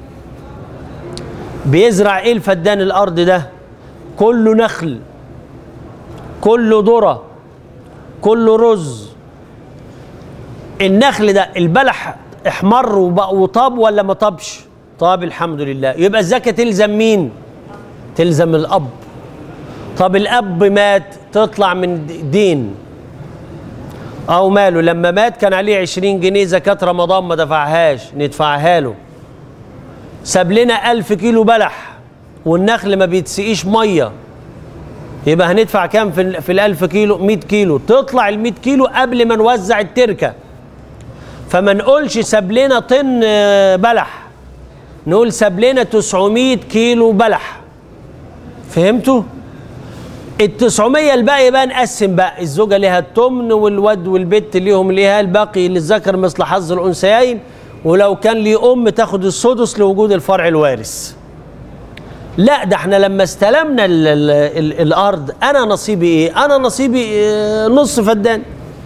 بيزرع ايه الفدان الارض ده كله نخل كله ذره كله رز النخل ده البلح احمر وبقى وطاب ولا ما طابش طاب الحمد لله يبقى الزكاه تلزم مين تلزم الاب طب الاب مات تطلع من دين او ماله لما مات كان عليه 20 جنيه زكاه رمضان ما دفعهاش ندفعها له ساب لنا 1000 كيلو بلح والنخل ما بيتسقيش ميه يبقى هندفع كام في ال- في الألف كيلو 100 كيلو تطلع ال 100 كيلو قبل ما نوزع التركه فما نقولش ساب لنا طن آه، بلح نقول ساب لنا 900 كيلو بلح فهمتوا؟ ال 900 الباقي بقى نقسم بقى الزوجه ليها التمن والواد والبت ليهم ليها الباقي للذكر مثل حظ الانثيين ولو كان ليه ام تاخد السدس لوجود الفرع الوارث. لا ده احنا لما استلمنا ال ال ال الارض انا نصيبي ايه؟ انا نصيبي اه نص فدان.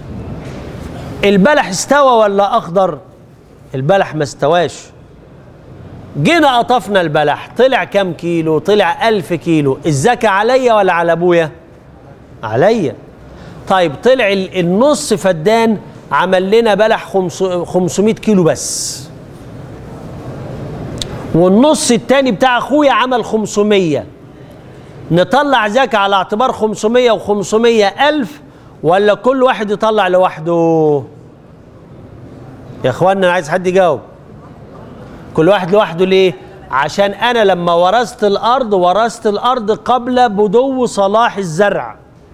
البلح استوى ولا اخضر؟ البلح ما استواش. جينا قطفنا البلح طلع كام كيلو طلع ألف كيلو الزكاة عليا ولا على أبويا عليا طيب طلع ال- النص فدان عمل لنا بلح خمس- 500 كيلو بس والنص التاني بتاع أخويا عمل 500 نطلع زكاة على اعتبار 500 و500 ألف ولا كل واحد يطلع لوحده يا اخوانا انا عايز حد يجاوب كل واحد لوحده ليه؟ عشان انا لما ورثت الارض ورثت الارض قبل بدو صلاح الزرع.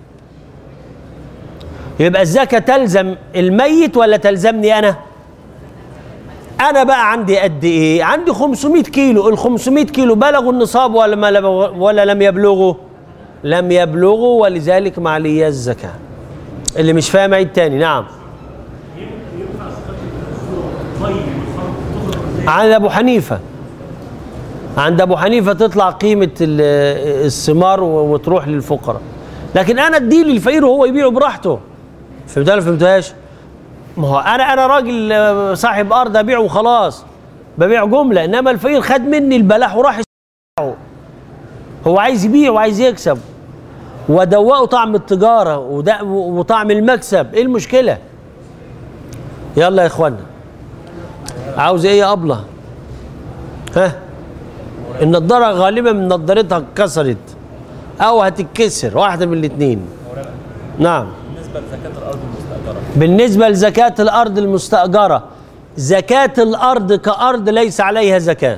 يبقى الزكاة تلزم الميت ولا تلزمني انا؟ انا بقى عندي قد ايه؟ عندي 500 كيلو، ال 500 كيلو بلغوا النصاب ولا ما لم- ولا لم يبلغوا؟ لم يبلغوا ولذلك ما عليا الزكاة. اللي مش فاهم عيد تاني نعم. عند ابو حنيفه عند ابو حنيفه تطلع قيمه ال- الثمار و- وتروح للفقراء لكن انا اديه للفقير وهو يبيعه براحته فهمتها ولا فهمتهاش ما هو انا انا راجل آه، صاحب ارض ابيع وخلاص ببيع جمله انما الفقير خد مني البلح وراح يبيعه هو عايز يبيع وعايز يكسب ودوقه طعم التجاره وده- وطعم المكسب ايه المشكله يلا يا اخوانا عاوز ايه يا ابله ها النضاره غالبا من نضارتها اتكسرت او هتتكسر واحده من الاثنين نعم بالنسبه لزكاه الارض المستاجره بالنسبه لزكاه الارض المستاجره زكاه الارض كارض ليس عليها زكاه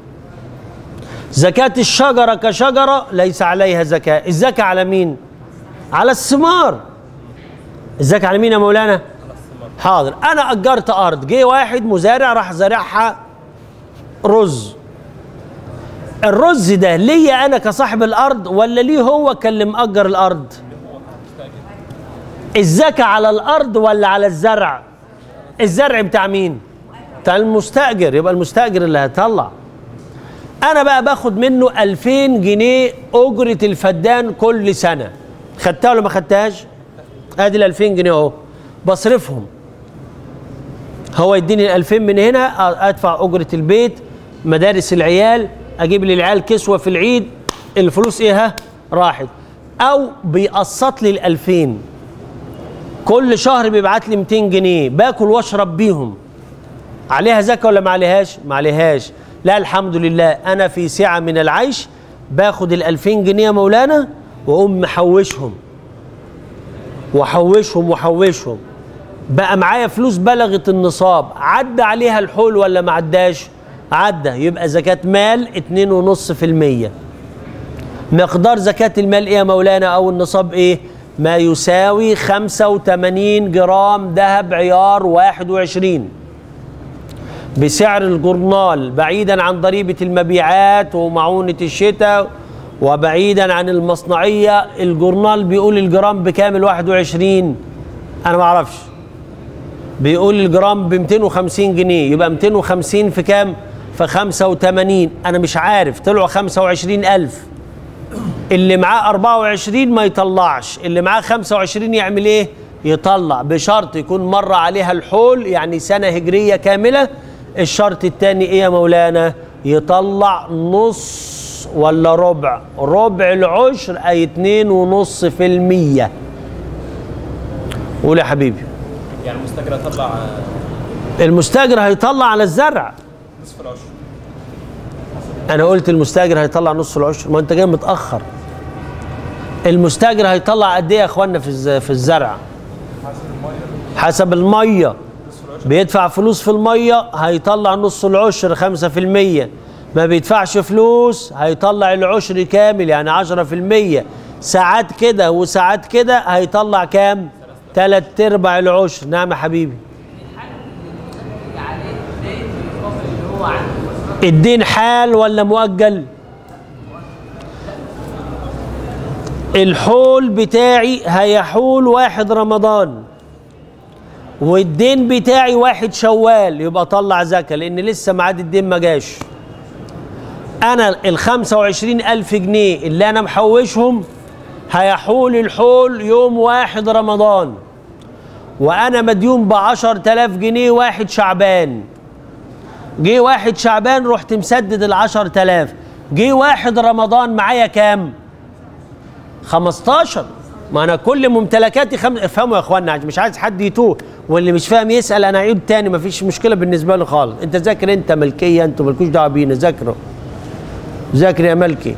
زكاه الشجره كشجره ليس عليها زكاه الزكاه على مين على الثمار الزكاه على مين يا مولانا حاضر انا اجرت ارض جه واحد مزارع راح زارعها رز الرز ده ليا انا كصاحب الارض ولا ليه هو كان اللي مأجر الارض الزكاة على الارض ولا على الزرع الزرع بتاع مين بتاع المستأجر يبقى المستأجر اللي هيطلع انا بقى باخد منه 2000 جنيه اجرة الفدان كل سنة خدتها ولا ما خدتهاش ادي ال 2000 جنيه اهو بصرفهم هو يديني ال 2000 من هنا أ- ادفع اجره البيت مدارس العيال اجيب للعيال كسوه في العيد الفلوس ايه ها راحت او بيقسط لي ال 2000 كل شهر بيبعت لي 200 جنيه باكل واشرب بيهم عليها زكاه ولا ما عليهاش ما عليهاش لا الحمد لله انا في سعه من العيش باخد ال 2000 جنيه يا مولانا واقوم محوشهم واحوشهم واحوشهم بقى معايا فلوس بلغت النصاب عدى عليها الحول ولا ما عداش عدى يبقى زكاة مال 2.5% مقدار زكاة المال ايه يا مولانا او النصاب ايه ما يساوي 85 جرام ذهب عيار 21 بسعر الجورنال بعيدا عن ضريبة المبيعات ومعونة الشتاء وبعيدا عن المصنعية الجورنال بيقول الجرام بكام ال 21 انا ما اعرفش بيقول الجرام ب 250 جنيه يبقى 250 في كام؟ في 85 انا مش عارف طلعوا 25000 اللي معاه 24 ما يطلعش اللي معاه 25 يعمل ايه؟ يطلع بشرط يكون مر عليها الحول يعني سنة هجرية كاملة الشرط الثاني ايه يا مولانا؟ يطلع نص ولا ربع ربع العشر اي اتنين ونص في المية قول يا حبيبي يعني المستاجر هيطلع المستاجر هيطلع على الزرع نصف العشر انا قلت المستاجر هيطلع نص العشر ما انت جاي متاخر المستاجر هيطلع قد ايه يا اخوانا في الز- في الزرع حسب الميه بيدفع فلوس في الميه هيطلع نص العشر 5% ما بيدفعش فلوس هيطلع العشر كامل يعني عشرة في المية ساعات كده وساعات كده هيطلع كام تلات ارباع العشر نعم يا حبيبي الدين حال ولا مؤجل الحول بتاعي هيحول واحد رمضان والدين بتاعي واحد شوال يبقى طلع زكاة لأن لسه ميعاد الدين ما جاش أنا ال 25 ألف جنيه اللي أنا محوشهم هيحول الحول يوم واحد رمضان وأنا مديون بعشر تلاف جنيه واحد شعبان جه واحد شعبان رحت مسدد العشر تلاف جه واحد رمضان معايا كام 15 ما انا كل ممتلكاتي خم... افهموا يا اخوانا مش عايز حد يتوه واللي مش فاهم يسال انا عيد تاني مفيش مشكله بالنسبه له خالص انت ذاكر انت ملكيه انتوا مالكوش دعوه بينا ذاكروا ذاكر يا ملكي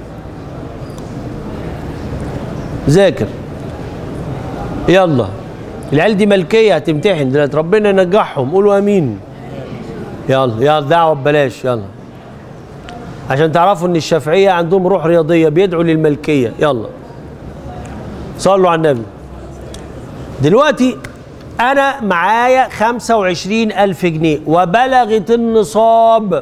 ذاكر يلا العيال دي ملكيه هتمتحن دلوقتي ربنا ينجحهم قولوا امين يلا يلا دعوه ببلاش يلا عشان تعرفوا ان الشافعيه عندهم روح رياضيه بيدعوا للملكيه يلا صلوا على النبي دلوقتي انا معايا 25 الف جنيه وبلغت النصاب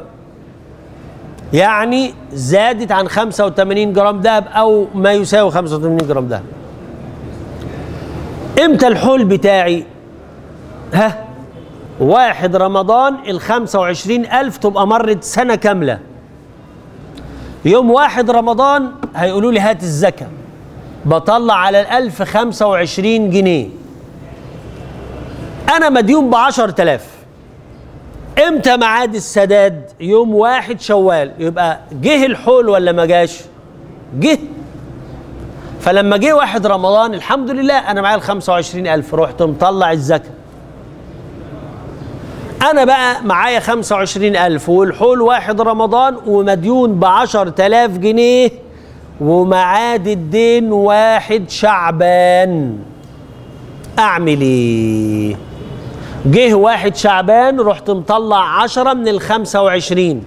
يعني زادت عن 85 جرام دهب او ما يساوي 85 جرام دهب امتى الحول بتاعي ها واحد رمضان ال 25 ألف تبقى مرت سنة كاملة يوم واحد رمضان هيقولوا لي هات الزكاة بطلع على الألف 25 جنيه أنا مديون بعشر تلاف امتى ميعاد السداد يوم واحد شوال يبقى جه الحول ولا ما جاش جه فلما جه واحد رمضان الحمد لله انا معايا ال 25 الف رحت مطلع الزكاه انا بقى معايا 25 الف والحول واحد رمضان ومديون ب 10000 جنيه ومعاد الدين واحد شعبان اعمل ايه جه واحد شعبان رحت مطلع عشرة من ال 25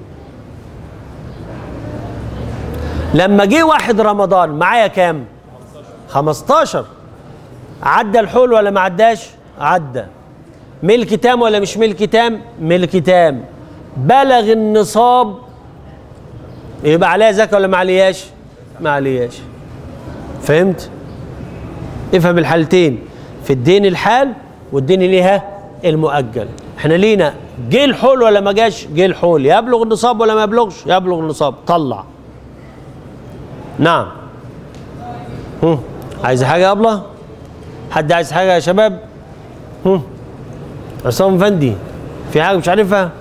لما جه واحد رمضان معايا كام 15 عدى الحول ولا ما عداش عدى ملك تام ولا مش ملك تام ملك تام بلغ النصاب يبقى عليها زكاه ولا ما عليهاش ما عليهاش فهمت افهم الحالتين في الدين الحال والدين ليها المؤجل احنا لينا جه الحول ولا ما جاش جه الحول يبلغ النصاب ولا ما يبلغش يبلغ النصاب طلع نعم هم. عايز حاجه يا ابله حد عايز حاجه يا شباب هم. عصام فندي في حاجه مش عارفها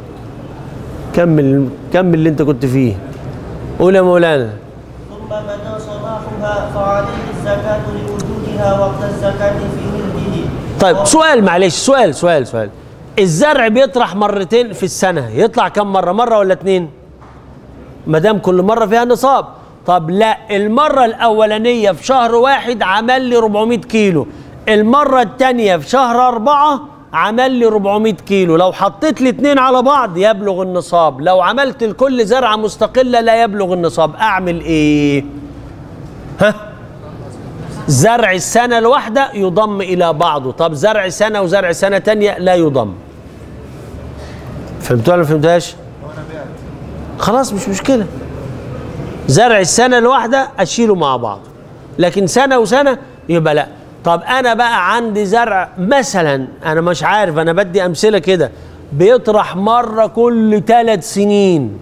كمل كمل اللي انت كنت فيه قول يا مولانا ثم بدا صلاحها فعليه الزكاة لوجودها وقت الزكاة في ملكه طيب سؤال معلش سؤال سؤال سؤال الزرع بيطرح مرتين في السنه يطلع كم مره مره ولا اتنين ما دام كل مره فيها نصاب طب لا المره الاولانيه في شهر واحد عمل لي 400 كيلو المره الثانيه في شهر أربعة عمل لي 400 كيلو لو حطيت الاثنين على بعض يبلغ النصاب لو عملت لكل زرعه مستقله لا يبلغ النصاب اعمل ايه ها زرع السنة الواحدة يضم إلى بعضه طب زرع سنة وزرع سنة تانية لا يضم فهمتوا ولا ما فهمتوهاش خلاص مش مشكلة زرع السنة الواحدة أشيله مع بعض لكن سنة وسنة يبقى لا طب أنا بقى عندي زرع مثلا أنا مش عارف أنا بدي أمثلة كده بيطرح مرة كل ثلاث سنين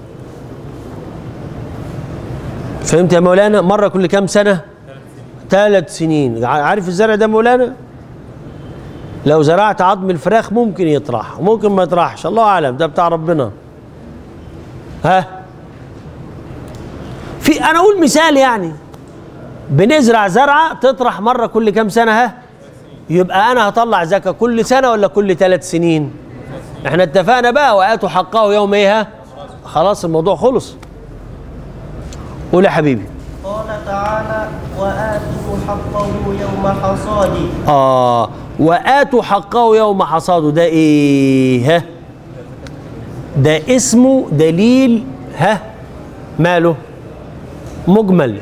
فهمت يا مولانا مرة كل كام سنة ثلاث سنين عارف الزرع ده مولانا لو زرعت عظم الفراخ ممكن يطرح ممكن ما يطرحش الله اعلم ده بتاع ربنا ها في انا اقول مثال يعني بنزرع زرعه تطرح مره كل كام سنه ها يبقى انا هطلع زكاه كل سنه ولا كل ثلاث سنين احنا اتفقنا بقى واتوا حقه يوم ايه ها خلاص الموضوع خلص قول يا حبيبي قال تعالى وآتوا حقه يوم حصاده آه وآتوا حقه يوم حصاده ده إيه؟ ها؟ ده اسمه دليل ها ماله مجمل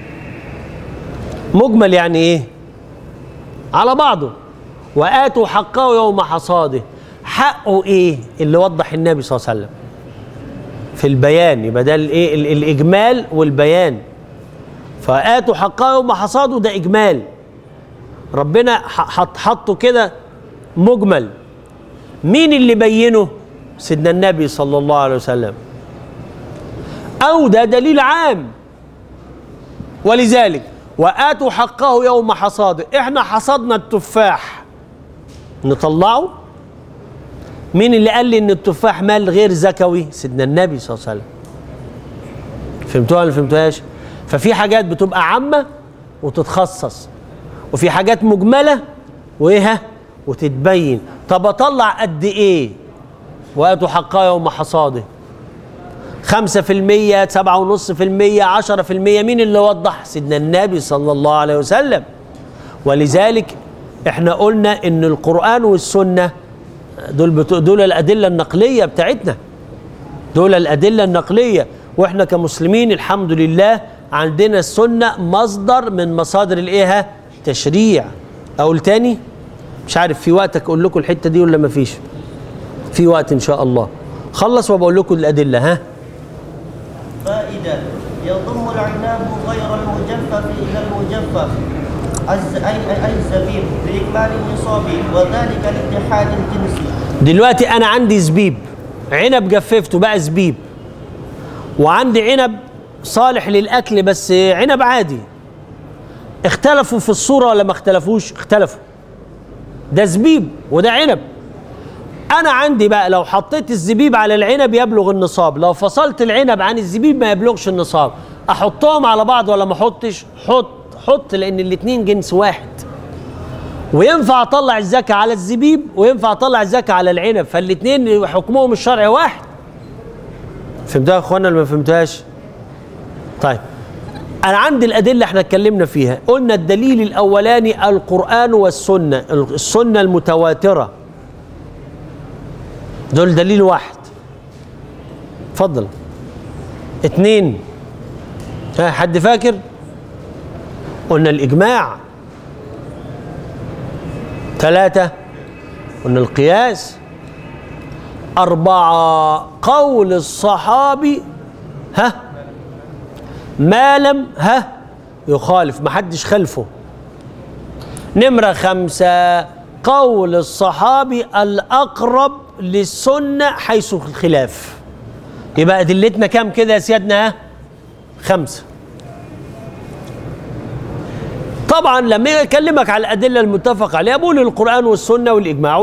مجمل يعني ايه على بعضه واتوا حقه يوم حصاده حقه ايه اللي وضح النبي صلى الله عليه وسلم في البيان يبقى ده الايه ال- الاجمال والبيان فاتوا حقه يوم حصاده ده اجمال ربنا ح- حط حطه كده مجمل مين اللي بينه سيدنا النبي صلى الله عليه وسلم او ده دليل عام ولذلك واتوا حقه يوم حصاده احنا حصدنا التفاح نطلعه مين اللي قال لي ان التفاح مال غير زكوي سيدنا النبي صلى الله عليه وسلم فهمتوها ولا فهمتوهاش ففي حاجات بتبقى عامه وتتخصص وفي حاجات مجمله وايه ها؟ وتتبين طب اطلع قد ايه واتوا حقها يوم حصاده خمسة في المية سبعة ونص في المية عشرة في المية مين اللي وضح سيدنا النبي صلى الله عليه وسلم ولذلك احنا قلنا ان القرآن والسنة دول بتو دول الأدلة النقلية بتاعتنا دول الأدلة النقلية واحنا كمسلمين الحمد لله عندنا السنة مصدر من مصادر الايه تشريع اقول تاني مش عارف في وقت اقول لكم الحتة دي ولا مفيش في وقت ان شاء الله خلص وبقول لكم الأدلة ها فائدة يضم العناب غير المجفف إلى المجفف الز- أي أي- أي الزبيب بإكمال النصاب وذلك لاتحاد الجنس دلوقتي انا عندي زبيب عنب جففته بقى زبيب وعندي عنب صالح للاكل بس عنب عادي اختلفوا في الصوره ولا ما اختلفوش اختلفوا ده زبيب وده عنب انا عندي بقى لو حطيت الزبيب على العنب يبلغ النصاب لو فصلت العنب عن الزبيب ما يبلغش النصاب احطهم على بعض ولا ما احطش حط حط لان الاتنين جنس واحد وينفع اطلع الزكاه على الزبيب وينفع اطلع الزكاه على العنب فالاثنين حكمهم الشرعي واحد فهمتها يا اخوانا ولا ما فهمتهاش طيب انا عندي الادله احنا اتكلمنا فيها قلنا الدليل الاولاني القران والسنه السنه المتواتره دول دليل واحد اتفضل اتنين ها حد فاكر قلنا الاجماع ثلاثة قلنا القياس أربعة قول الصحابي ها ما لم ها يخالف ما حدش خلفه نمرة خمسة قول الصحابي الأقرب للسنة حيث الخلاف يبقى أدلتنا كام كده يا سيادنا ها خمسة طبعا لما يكلمك على الادله المتفق عليها بقول القران والسنه والاجماع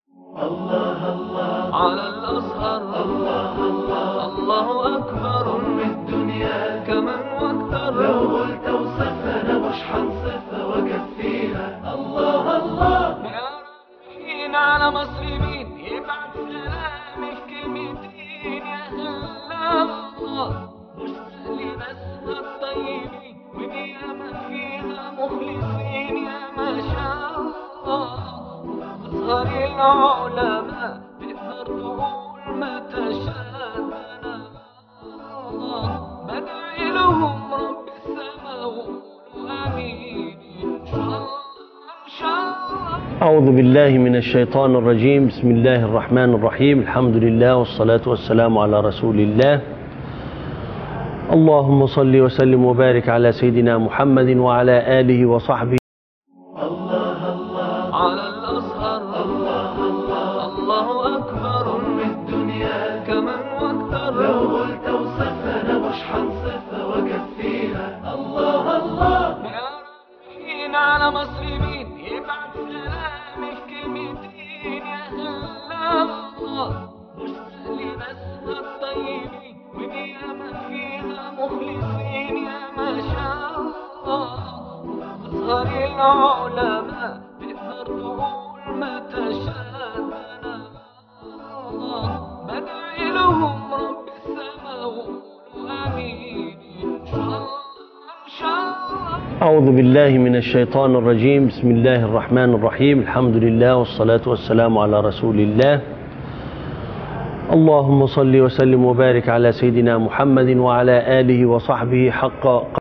على الأزهر الله الله الله أكبر الدنيا كمن واكثر لو قلت وصفنا مش حنصفها وكفيها الله الله يا رايحين على مصر مين يبعت سلامي في كلمتين يا هلا الله مش سهل بس الطيبين ونياما فيها مخلصين يا ما شاء الله أصغر العلماء تقدر تقول ما تشاءنا بدعي لهم رب السماء وقولوا آمين إن شاء الله إن شاء الله أعوذ بالله من الشيطان الرجيم بسم الله الرحمن الرحيم الحمد لله والصلاة والسلام على رسول الله اللهم صل وسلم وبارك على سيدنا محمد وعلى آله وصحبه على الأزهر الله الله الله أكبر الدنيا كمن واكثر لو قلت وصفنا مش حنصفها وكفيها الله الله يا رايحين على مصر مين يبعت سلامي في كلمتين يا هلا الله مش سهل بس الطيبين ونياما فيها مخلصين يا ما شاء الله أصغر العلماء تقدر تقول ما تشاءنا بدعي لهم رب السماء وقولوا آمين إن شاء الله إن شاء الله أعوذ بالله من الشيطان الرجيم بسم الله الرحمن الرحيم الحمد لله والصلاة والسلام على رسول الله اللهم صل وسلم وبارك على سيدنا محمد وعلى آله وصحبه حق